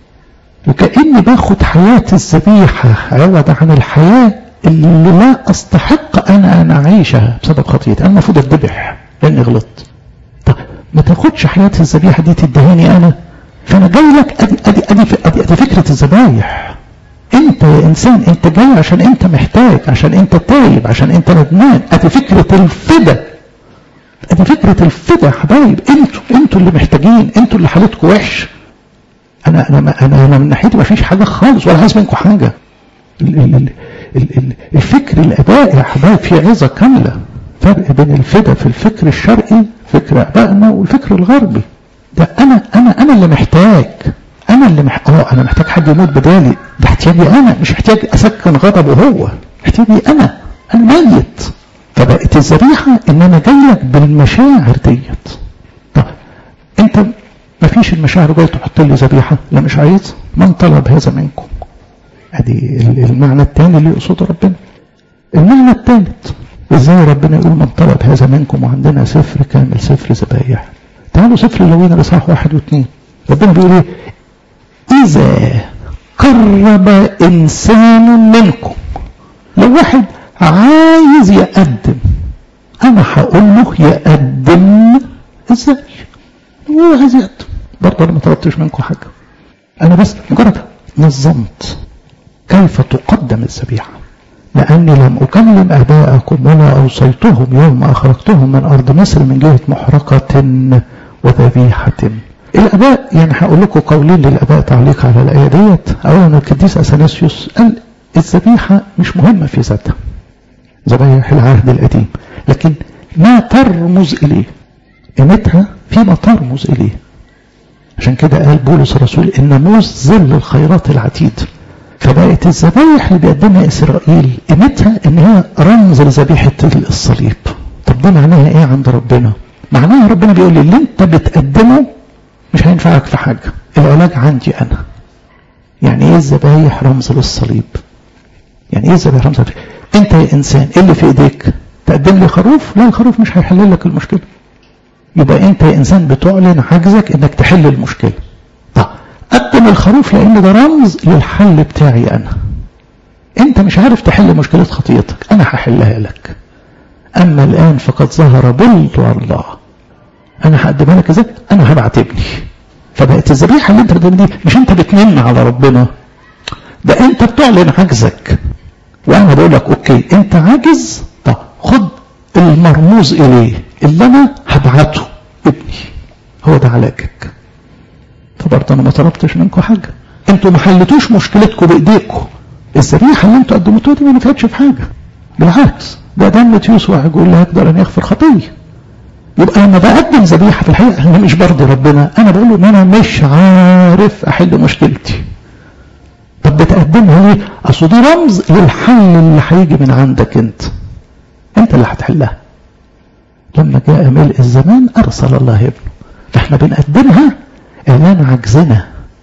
وكاني باخد حياه الذبيحه عوض عن الحياه اللي لا استحق انا ان اعيشها بسبب خطيتي انا المفروض اتذبح لاني غلطت طب ما تاخدش حياه الذبيحه دي تدهني انا فانا جاي لك ادي ادي ادي, أدي, أدي فكره الذبايح انت يا انسان انت جاي عشان انت محتاج عشان انت تايب عشان انت ندمان ادي فكرة الفدا ادي فكرة الفدا حبايب انتوا انتوا اللي محتاجين انتوا اللي حالتكم وحش انا انا انا انا من ناحيتي ما فيش حاجة خالص ولا عايز منكم حاجة ال ال ال ال الفكر الابائي يا حبايب في عظة كاملة فرق بين الفدا في الفكر الشرقي فكر ابائنا والفكر الغربي ده انا انا انا اللي محتاج انا اللي مح... اه انا محتاج حد يموت بدالي ده احتياجي انا مش محتاج اسكن غضبه هو احتياجي انا انا ميت فبقت الذبيحه ان انا جاي لك بالمشاعر ديت طب انت ما فيش المشاعر جاي تحط لي ذبيحه لا مش عايز من طلب هذا منكم ادي المعنى الثاني اللي يقصده ربنا المعنى الثالث ازاي ربنا يقول من طلب هذا منكم وعندنا سفر كامل سفر ذبايح تعالوا سفر لوين الاصحاح واحد واثنين ربنا بيقول ايه إذا قرب إنسان منكم لو واحد عايز يقدم أنا هقول له يقدم إزاي هو عايز يقدم برضه أنا ما طلبتش منكم حاجة أنا بس مجرد نظمت كيف تقدم الذبيحة لأني لم أكلم آباءكم ولا أوصيتهم يوم أخرجتهم من أرض مصر من جهة محرقة وذبيحة الاباء يعني هقول لكم قولين للاباء تعليق على الايه ديت اولا القديس اثناسيوس قال الذبيحه مش مهمه في ذاتها ذبايح العهد القديم لكن ما ترمز اليه قيمتها فيما ترمز اليه عشان كده قال بولس الرسول الناموس ظل الخيرات العتيد فبقت الذبايح اللي بيقدمها اسرائيل قيمتها ان هي رمز لذبيحه الصليب طب ده معناها ايه عند ربنا معناها ربنا بيقول لي اللي انت بتقدمه مش هينفعك في حاجة العلاج عندي أنا يعني إيه الذبايح رمز للصليب يعني إيه الذبايح رمز للصليب أنت يا إنسان إيه اللي في إيديك تقدم لي خروف لا الخروف مش هيحل لك المشكلة يبقى أنت يا إنسان بتعلن عجزك إنك تحل المشكلة طب قدم الخروف لأن ده رمز للحل بتاعي أنا أنت مش عارف تحل مشكلة خطيتك أنا هحلها لك أما الآن فقد ظهر بلد الله انا هقدمها لك ازاي انا هبعت ابني فبقت الذبيحه اللي انت بتقدمها دي مش انت بتمن على ربنا ده انت بتعلن عجزك وانا بقول لك اوكي انت عاجز طب خد المرموز اليه اللي انا هبعته ابني هو ده علاجك فبرضه انا ما طلبتش منكم حاجه انتوا ما حلتوش مشكلتكم بايديكم الذبيحه اللي انتوا قدمتوها دي ما نفعتش في حاجه بالعكس ده دم تيوس واحد يقول لا يقدر ان يغفر خطيه يبقى لما بقدم ذبيحه في الحقيقه انا مش برضي ربنا انا بقول له ان انا مش عارف احل مشكلتي طب بتقدمها ليه؟ اصل دي رمز للحل اللي هيجي من عندك انت انت اللي هتحلها لما جاء ملء الزمان ارسل الله ابنه فاحنا بنقدمها اعلان عجزنا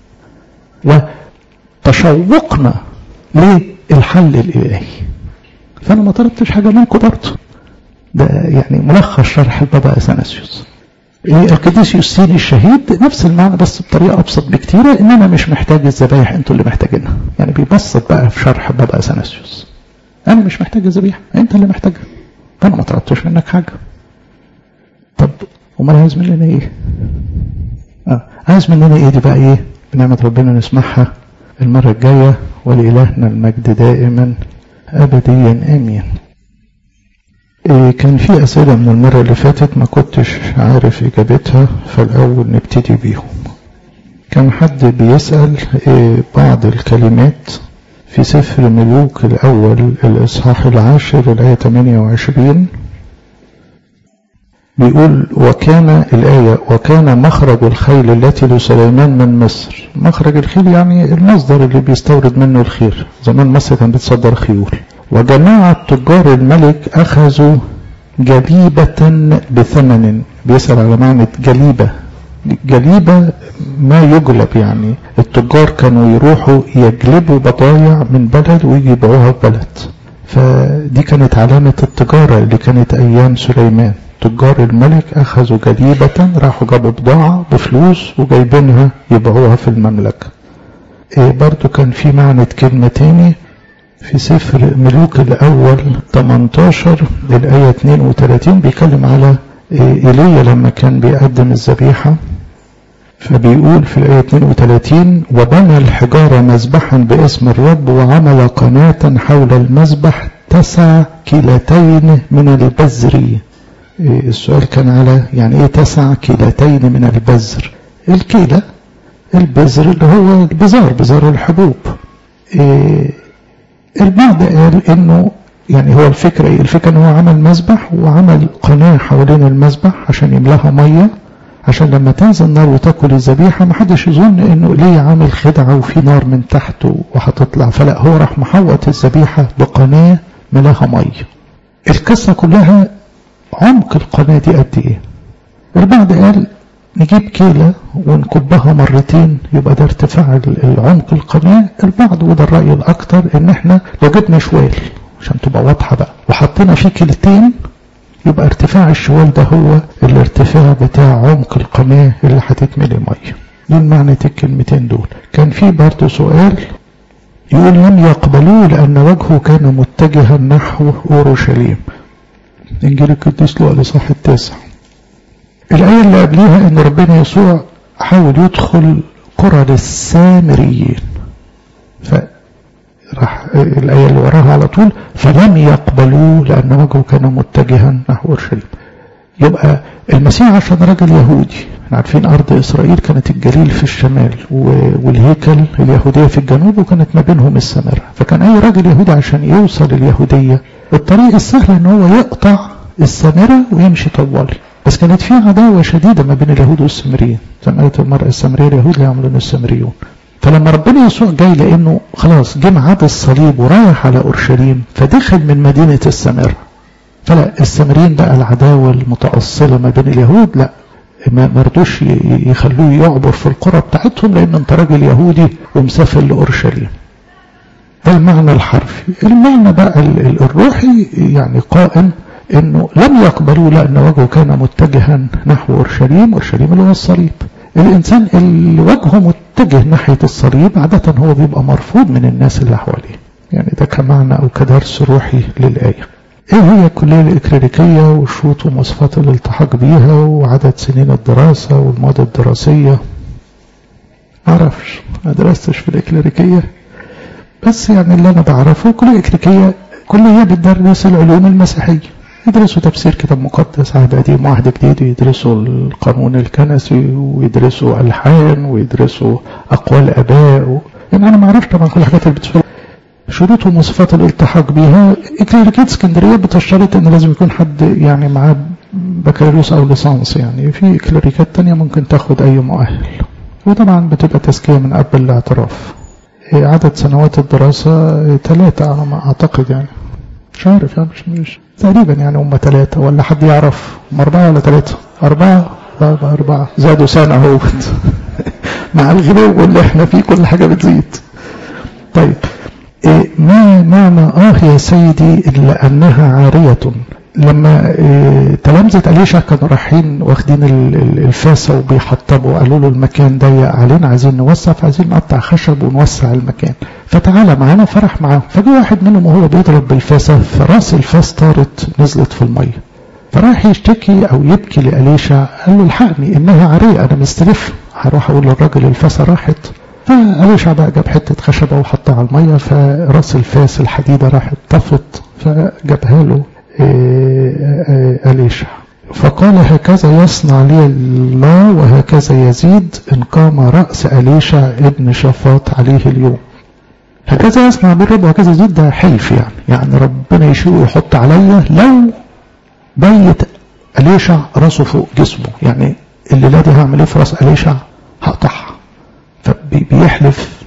وتشوقنا للحل الالهي فانا ما طلبتش حاجه منكم برضه ده يعني ملخص شرح البابا اثناسيوس القديس يوستين الشهيد نفس المعنى بس بطريقه ابسط بكتير ان انا مش محتاج الذبايح انتوا اللي محتاجينها يعني بيبسط بقى في شرح بابا اثناسيوس انا مش محتاج الذبيحه انت اللي محتاجها فانا ما طلبتش منك حاجه طب امال عايز مننا ايه اه عايز مننا ايه دي بقى ايه بنعمه ربنا نسمعها المره الجايه ولالهنا المجد دائما ابديا امين إيه كان في أسئلة من المرة اللي فاتت ما كنتش عارف إجابتها فالأول نبتدي بيهم كان حد بيسأل إيه بعض الكلمات في سفر ملوك الأول الإصحاح العاشر الآية 28 بيقول وكان الآية وكان مخرج الخيل التي لسليمان من مصر مخرج الخيل يعني المصدر اللي بيستورد منه الخير زمان مصر كانت بتصدر خيول وجماعة تجار الملك أخذوا جليبة بثمن بيسأل على معنى جليبة جليبة ما يجلب يعني التجار كانوا يروحوا يجلبوا بضايع من بلد ويجي يبيعوها في بلد فدي كانت علامة التجارة اللي كانت أيام سليمان تجار الملك أخذوا جليبة راحوا جابوا بضاعة بفلوس وجايبينها يبيعوها في المملكة إيه برضو كان في معنى كلمة تاني في سفر ملوك الأول 18 الآية 32 بيتكلم على إيليا لما كان بيقدم الذبيحة فبيقول في الآية 32 وبنى الحجارة مذبحا باسم الرب وعمل قناة حول المذبح تسع كيلتين من البزر السؤال كان على يعني ايه تسع كيلتين من البزر الكيلة البزر اللي هو البزار بزار الحبوب إيه البعض قال انه يعني هو الفكرة ايه الفكرة ان هو عمل مذبح وعمل قناة حوالين المذبح عشان يملاها مية عشان لما تنزل نار وتاكل الذبيحة ما حدش يظن انه ليه عامل خدعة وفي نار من تحته وهتطلع فلا هو راح محوط الذبيحة بقناة ملاها مية القصة كلها عمق القناة دي قد ايه البعض قال نجيب كيلة ونكبها مرتين يبقى ده ارتفاع العمق القناة البعض وده الرأي الأكتر إن إحنا لو جبنا شوال عشان تبقى واضحة بقى وحطينا فيه كيلتين يبقى ارتفاع الشوال ده هو الارتفاع بتاع عمق القناة اللي هتتملي مية دول معنى الكلمتين دول كان في برضه سؤال يقول لم يقبلوه لأن وجهه كان متجها نحو أورشليم إنجيل القديس لوقا الإصحاح التاسع الآية اللي قبليها إن ربنا يسوع حاول يدخل قرى السامريين فراح الآية اللي وراها على طول فلم يقبلوه لأن وجهه كان متجها نحو أورشليم يبقى المسيح عشان راجل يهودي احنا عارفين أرض إسرائيل كانت الجليل في الشمال والهيكل اليهودية في الجنوب وكانت ما بينهم السامرة فكان أي راجل يهودي عشان يوصل اليهودية الطريق السهل ان هو يقطع السامرة ويمشي طوالي بس كانت في عداوة شديدة ما بين اليهود والسامريين زي ما قالت المرأة السامرية اليهود يعملون السامريون فلما ربنا يسوع جاي لانه خلاص جه ميعاد الصليب ورايح على اورشليم فدخل من مدينة السامرة فلا السامريين بقى العداوة المتأصلة ما بين اليهود لا ما رضوش يخلوه يعبر في القرى بتاعتهم لان انت راجل يهودي ومسافر لاورشليم ده المعنى الحرفي المعنى بقى الروحي يعني قائم انه لم يقبلوا لان وجهه كان متجها نحو اورشليم اورشليم اللي هو الصليب الانسان اللي وجهه متجه ناحيه الصليب عاده هو بيبقى مرفوض من الناس اللي حواليه يعني ده كمعنى او كدرس روحي للايه ايه هي الكليه الاكليريكيه والشروط ومواصفات الالتحاق بيها وعدد سنين الدراسه والمواد الدراسيه معرفش ما درستش في الاكليريكيه بس يعني اللي انا بعرفه كليه اكليريكيه كليه بتدرس العلوم المسيحيه يدرسوا تفسير كتاب مقدس عهد قديم وعهد جديد ويدرسوا القانون الكنسي ويدرسوا الحان ويدرسوا اقوال اباء و... يعني انا ما اعرفش طبعا كل الحاجات اللي بتسوى شروط ومواصفات الالتحاق بيها كليريكية اسكندرية بتشترط ان لازم يكون حد يعني معاه بكالوريوس او ليسانس يعني في كليريكات تانية ممكن تاخد اي مؤهل وطبعا بتبقى تزكية من قبل الاعتراف عدد سنوات الدراسة ثلاثة على ما اعتقد يعني مش عارف يعني مش, مش تقريبا يعني هم ثلاثة ولا حد يعرف هم أربعة ولا ثلاثة أربعة أربعة أربعة زادوا سنة اهو مع الغلو اللي احنا فيه كل حاجة بتزيد طيب إيه ما معنى آه يا سيدي إلا أنها عارية لما إيه تلامذة أليشع كانوا رايحين واخدين الفاسة وبيحطبوا قالوا له المكان ضيق علينا عايزين نوسع فعايزين نقطع خشب ونوسع المكان فتعالى معانا فرح معاهم فجاء واحد منهم وهو بيضرب بالفاسة فراس الفاس طارت نزلت في المية فراح يشتكي أو يبكي لأليشع قال له الحقني إنها عارية أنا مستلف هروح أقول للراجل الفاسة راحت فأليشع بقى جاب حتة خشبة وحطها على المية فراس الفاس الحديدة راحت طفت فجابها له أليشع فقال هكذا يصنع لي الله وهكذا يزيد إن قام رأس أليشع ابن شفاط عليه اليوم هكذا يصنع بالرب وهكذا يزيد ده حلف يعني يعني ربنا يشيل ويحط عليا لو بيت أليشع راسه فوق جسمه يعني الليلة دي هعمل ايه في راس أليشع هقطعها فبيحلف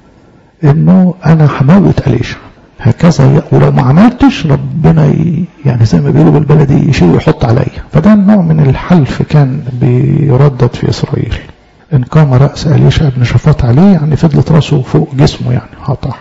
انه انا هموت أليشع هكذا ولو ما عملتش ربنا يعني زي ما بيقولوا بالبلدي يشيل ويحط عليا فده نوع من الحلف كان بيردد في إسرائيل إن قام رأس أليشع بن شفاط عليه يعني فضلت راسه فوق جسمه يعني هطعها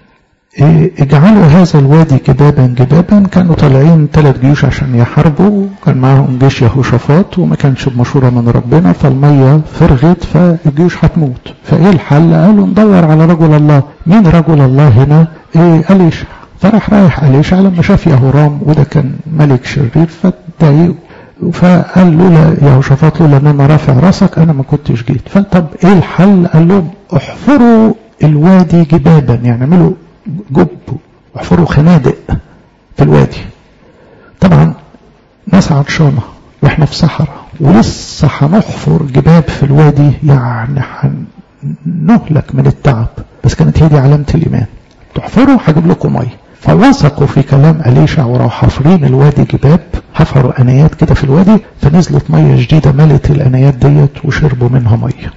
اجعلوا هذا الوادي جبابا جبابا كانوا طالعين ثلاث جيوش عشان يحاربوا كان معاهم جيش يهوشافاط وما كانش بمشوره من ربنا فالميه فرغت فالجيوش هتموت فايه الحل قالوا ندور على رجل الله مين رجل الله هنا ايه أليشع فراح رايح أليشع لما شاف يهورام وده كان ملك شرير فاتضايق فقال له يهوشافاط لولا ان انا رافع راسك انا ما كنتش جيت فطب ايه الحل قال لهم احفروا الوادي جبابا يعني اعملوا جب واحفروا خنادق في الوادي طبعا ناس عطشانة واحنا في صحراء ولسه هنحفر جباب في الوادي يعني هنهلك من التعب بس كانت هي دي علامة الإيمان تحفروا هجيب لكم مية فوثقوا في كلام أليشع وراحوا حافرين الوادي جباب حفروا أنايات كده في الوادي فنزلت مية جديدة ملت الأنايات ديت وشربوا منها مية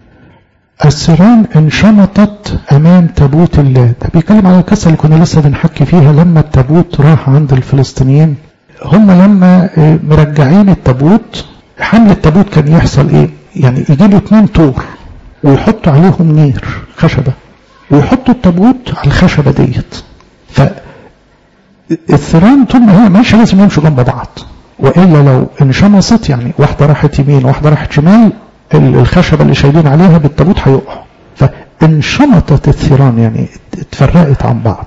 السيران انشمطت امام تابوت الله ده بيتكلم على القصه اللي كنا لسه بنحكي فيها لما التابوت راح عند الفلسطينيين هم لما مرجعين التابوت حمل التابوت كان يحصل ايه يعني يجيبوا اتنين طور ويحطوا عليهم نير خشبه ويحطوا التابوت على الخشبه ديت ف الثيران طول ما هي ماشيه لازم يمشوا جنب بعض والا لو انشمصت يعني واحده راحت يمين واحده راحت شمال الخشبة اللي شايلين عليها بالتابوت هيقعوا فانشمطت الثيران يعني اتفرقت عن بعض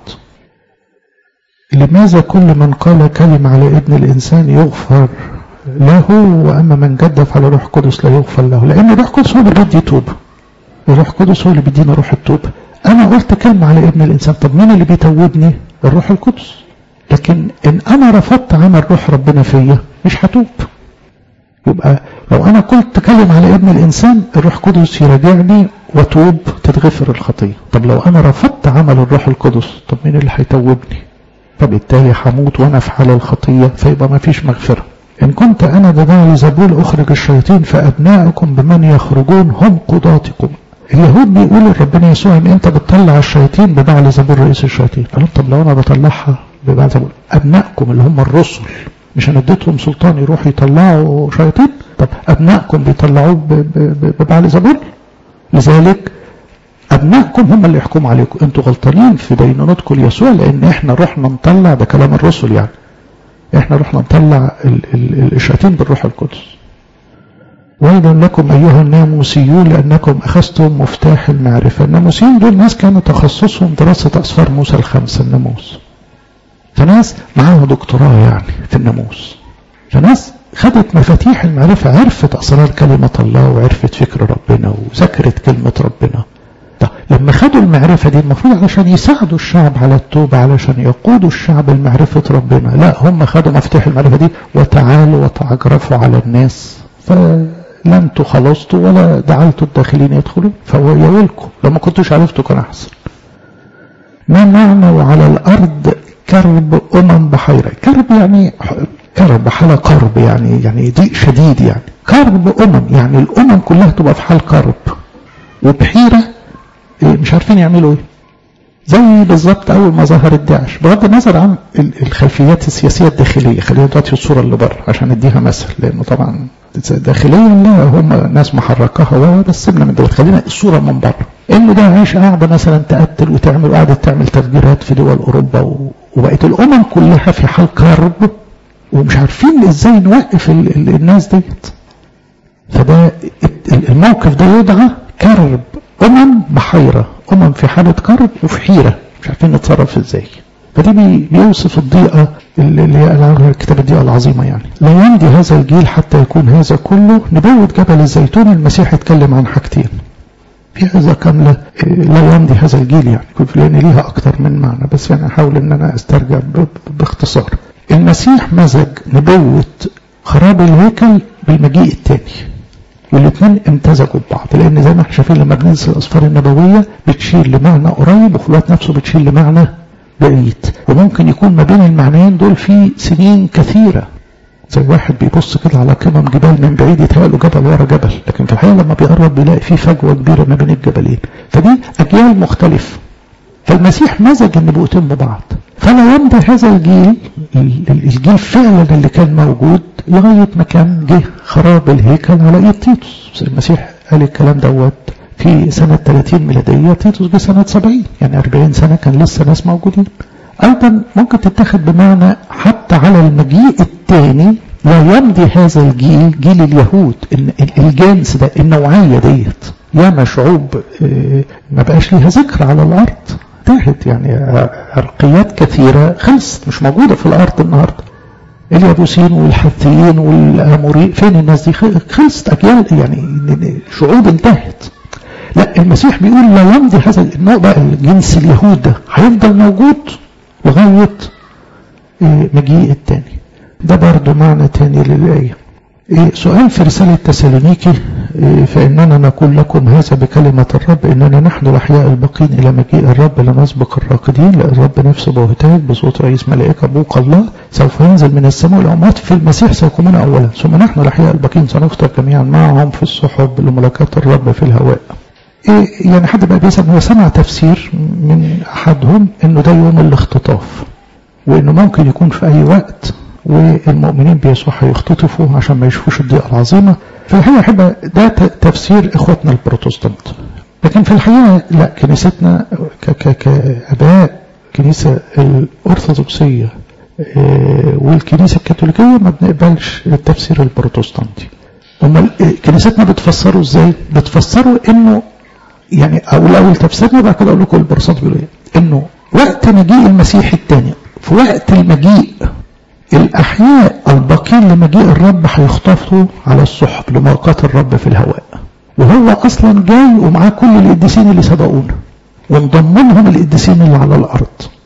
لماذا كل من قال كلمة على ابن الإنسان يغفر له وأما من جدف على روح قدس لا يغفر له لأن روح قدس هو اللي بيدي توبة الروح قدس هو اللي بيدينا روح التوبة أنا قلت كلمة على ابن الإنسان طب مين اللي بيتوبني الروح القدس لكن إن أنا رفضت عمل روح ربنا فيا مش هتوب يبقى لو انا قلت تكلم على ابن الانسان الروح القدس يراجعني واتوب تتغفر الخطيه طب لو انا رفضت عمل الروح القدس طب مين اللي هيتوبني فبالتالي هموت وانا في حال الخطيه فيبقى ما فيش مغفره ان كنت انا بداعي زبول اخرج الشياطين فابناؤكم بمن يخرجون هم قضاتكم اليهود بيقولوا لربنا يسوع ان انت بتطلع الشياطين ببعل زبول رئيس الشياطين قالوا طب لو انا بطلعها ببعل زبول ابنائكم اللي هم الرسل مش انا اديتهم سلطان يروحوا يطلعوا شياطين طب ابنائكم بيطلعوه ببعل زبون لذلك ابنائكم هم اللي يحكموا عليكم انتوا غلطانين في دينونتكم ليسوع لان احنا رحنا نطلع ده كلام الرسل يعني احنا رحنا نطلع الشياطين بالروح القدس ويل لكم ايها الناموسيون لانكم اخذتم مفتاح المعرفه الناموسيين دول ناس كانوا تخصصهم دراسه اسفار موسى الخمسه الناموس فناس معاها دكتوراه يعني في الناموس فناس خدت مفاتيح المعرفة عرفت أسرار كلمة الله وعرفت فكر ربنا وذكرت كلمة ربنا طب لما خدوا المعرفة دي المفروض علشان يساعدوا الشعب على التوبة علشان يقودوا الشعب لمعرفة ربنا لا هم خدوا مفاتيح المعرفة دي وتعالوا وتعجرفوا على الناس فلا انتوا خلصتوا ولا دعلتوا الداخلين يدخلوا فهو يا ويلكم لو ما كنتوش عرفتوا كان أحسن ما معنى على الأرض كرب أمم بحيرة كرب يعني كرب حالة قرب يعني يعني ضيق شديد يعني كرب أمم يعني الأمم كلها تبقى في حال كرب وبحيرة مش عارفين يعملوا ايه زي بالظبط اول ما ظهر الداعش بغض النظر عن الخلفيات السياسيه الداخليه خلينا دلوقتي الصوره اللي بره عشان اديها مثل لانه طبعا داخليا لا هم ناس محركاها بس سيبنا من دلوقتي خلينا الصوره من بره انه داعش قاعده مثلا تقتل وتعمل وقاعده تعمل تفجيرات في دول اوروبا وبقت الامم كلها في حال كرب ومش عارفين ازاي نوقف ال ال الناس ديت فده الموقف ده يدعى كرب أمم بحيرة أمم في حالة كرب وفي حيرة مش عارفين نتصرف ازاي فدي بي بيوصف الضيقة اللي هي كتاب الضيقة العظيمة يعني لا يمضي هذا الجيل حتى يكون هذا كله نبوة جبل الزيتون المسيح اتكلم عن حاجتين في هذا كاملة لا يمضي هذا الجيل يعني لأن ليها أكتر من معنى بس يعني أحاول أن أنا أسترجع باختصار المسيح مزج نبوة خراب الهيكل بالمجيء الثاني والاثنين امتزجوا ببعض لان زي ما احنا شايفين لما بننزل الاسفار النبويه بتشير لمعنى قريب وفي الوقت نفسه بتشير لمعنى بعيد وممكن يكون ما بين المعنيين دول في سنين كثيره زي واحد بيبص كده على قمم جبال من بعيد يتهيأ جبل ورا جبل لكن في الحقيقه لما بيقرب بيلاقي في فجوه كبيره ما بين الجبلين فدي اجيال مختلفه فالمسيح مزج النبوتين ببعض فلا يمضي هذا الجيل الجيل فعلا اللي كان موجود لغاية ما كان جه خراب الهيكل على ايد تيتوس المسيح قال الكلام دوت في سنة 30 ميلادية تيتوس جه سنة 70 يعني 40 سنة كان لسه ناس موجودين أيضا ممكن تتاخد بمعنى حتى على المجيء الثاني لا يمضي هذا الجيل جيل اليهود الجنس ده النوعية ديت ياما شعوب ما بقاش ليها ذكر على الأرض انتهت يعني عرقيات كثيرة خلصت مش موجودة في الأرض النهاردة اليابوسين والحثيين والاموريين فين الناس دي خلصت اجيال يعني شعوب انتهت لا المسيح بيقول لا يمضي هذا النوع بقى الجنس اليهود ده هيفضل موجود لغايه مجيء الثاني ده برضه معنى تاني للايه سؤال في رسالة تسالونيكي فإننا نقول لكم هذا بكلمة الرب إننا نحن الأحياء الباقين إلى مجيء الرب لنسبق الراقدين لأن الرب نفسه بهتاج بصوت رئيس ملائكة بوق الله سوف ينزل من السماء الأموات في المسيح سيقومون أولا ثم نحن الأحياء الباقين سنفطر جميعا معهم في السحب لملاقاة الرب في الهواء إيه يعني حد بقى بيسأل هو سمع تفسير من أحدهم إنه ده يوم الاختطاف وإنه ممكن يكون في أي وقت والمؤمنين بيسوع هيختطفوا عشان ما يشوفوش الضيقة العظيمة في الحقيقة أحب ده تفسير إخواتنا البروتستانت لكن في الحقيقة لا كنيستنا كأباء كنيسة الأرثوذكسية والكنيسة الكاثوليكية ما بنقبلش التفسير البروتستانتي أمال كنيستنا بتفسره ازاي؟ بتفسره انه يعني او الاول تفسيرنا بعد كده اقول لكم البروتستانت بيقولوا ايه؟ انه وقت مجيء المسيح الثاني في وقت المجيء الأحياء الباقين لمجيء الرب هيخطفوا على السحب لملاقاة الرب في الهواء وهو أصلا جاي ومعاه كل القديسين اللي سبقونا وانضم لهم القديسين اللي على الأرض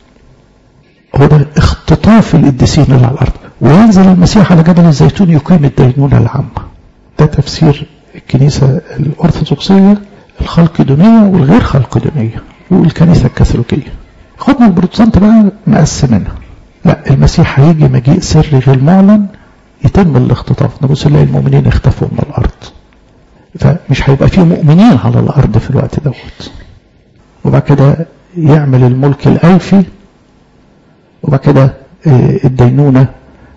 هو ده اختطاف القديسين اللي على الأرض وينزل المسيح على جبل الزيتون يقيم الدينونة العامة ده تفسير الكنيسة الأرثوذكسية الخلقدونية والغير خلقدونية والكنيسة الكاثوليكية خدنا البروتستانت بقى مقسمينها لا المسيح هيجي مجيء سري غير معلن يتم الاختطاف نبص نلاقي المؤمنين اختفوا من الارض فمش هيبقى فيه مؤمنين على الارض في الوقت دوت وبعد كده يعمل الملك الالفي وبعد كده الدينونه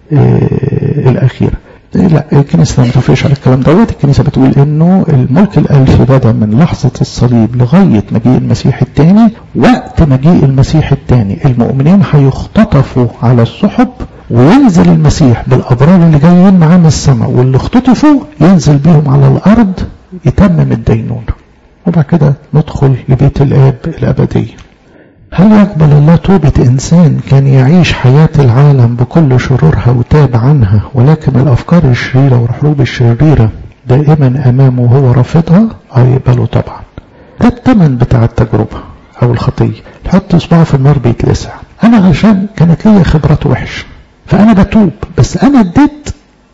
الاخيره لا الكنيسة ما توافقش على الكلام دوت الكنيسة بتقول انه الملك الالفي بدا من لحظة الصليب لغاية مجيء المسيح الثاني وقت مجيء المسيح الثاني المؤمنين هيختطفوا على السحب وينزل المسيح بالابرار اللي جايين معاه من السماء واللي اختطفوا ينزل بيهم على الارض يتمم الدينونة وبعد كده ندخل لبيت الاب الابدية هل يقبل الله توبة إنسان كان يعيش حياة العالم بكل شرورها وتاب عنها ولكن الأفكار الشريرة والحروب الشريرة دائما أمامه وهو رافضها أو يقبله طبعا ده الثمن بتاع التجربة أو الخطية تحط إصبعه في النار بيتلسع أنا عشان كانت ليا خبرات وحشة فأنا بتوب بس أنا اديت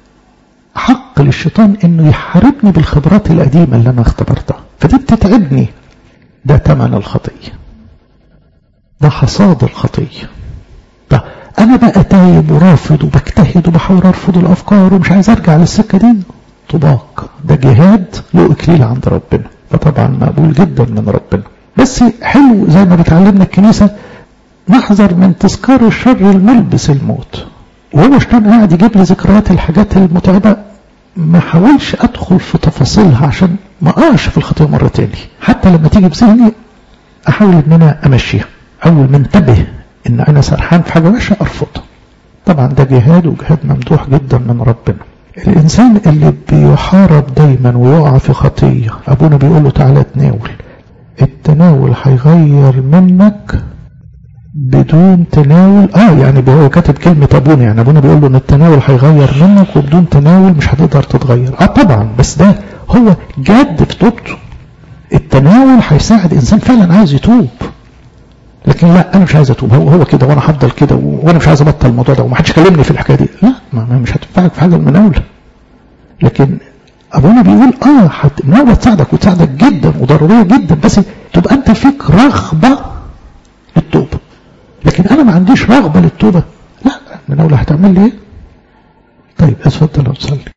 حق للشيطان إنه يحاربني بالخبرات القديمة اللي أنا اختبرتها فدي بتتعبني ده ثمن الخطيه ده حصاد الخطية طب أنا بقى تايب ورافض وبجتهد وبحاول أرفض الأفكار ومش عايز أرجع للسكة دي طباق ده جهاد له إكليل عند ربنا فطبعا مقبول جدا من ربنا بس حلو زي ما بتعلمنا الكنيسة نحذر من تذكار الشر الملبس الموت وهو شلون قاعد يجيب لي ذكريات الحاجات المتعبة ما حاولش أدخل في تفاصيلها عشان ما أقعش في الخطية مرة تاني حتى لما تيجي بذهني أحاول إن أنا أمشيها أول ما انتبه إن أنا سرحان في حاجة وحشة أرفضها طبعا ده جهاد وجهاد ممدوح جدا من ربنا الإنسان اللي بيحارب دايما ويقع في خطية أبونا بيقول له تعالى تناول التناول هيغير منك بدون تناول اه يعني هو كاتب كلمة ابونا يعني ابونا بيقول له ان التناول هيغير منك وبدون تناول مش هتقدر تتغير اه طبعا بس ده هو جد في توبته التناول هيساعد انسان فعلا عايز يتوب لكن لا انا مش عايز اتوب هو هو كده وانا هفضل كده وانا مش عايز ابطل الموضوع ده ومحدش كلمني في الحكايه دي لا ما مش هتنفعك في حاجه المناوله لكن ابونا بيقول اه المناوله تساعدك وتساعدك جدا وضروريه جدا بس تبقى انت فيك رغبه للتوبه لكن انا ما عنديش رغبه للتوبه لا المناوله هتعمل لي ايه طيب اتفضل لو تصلي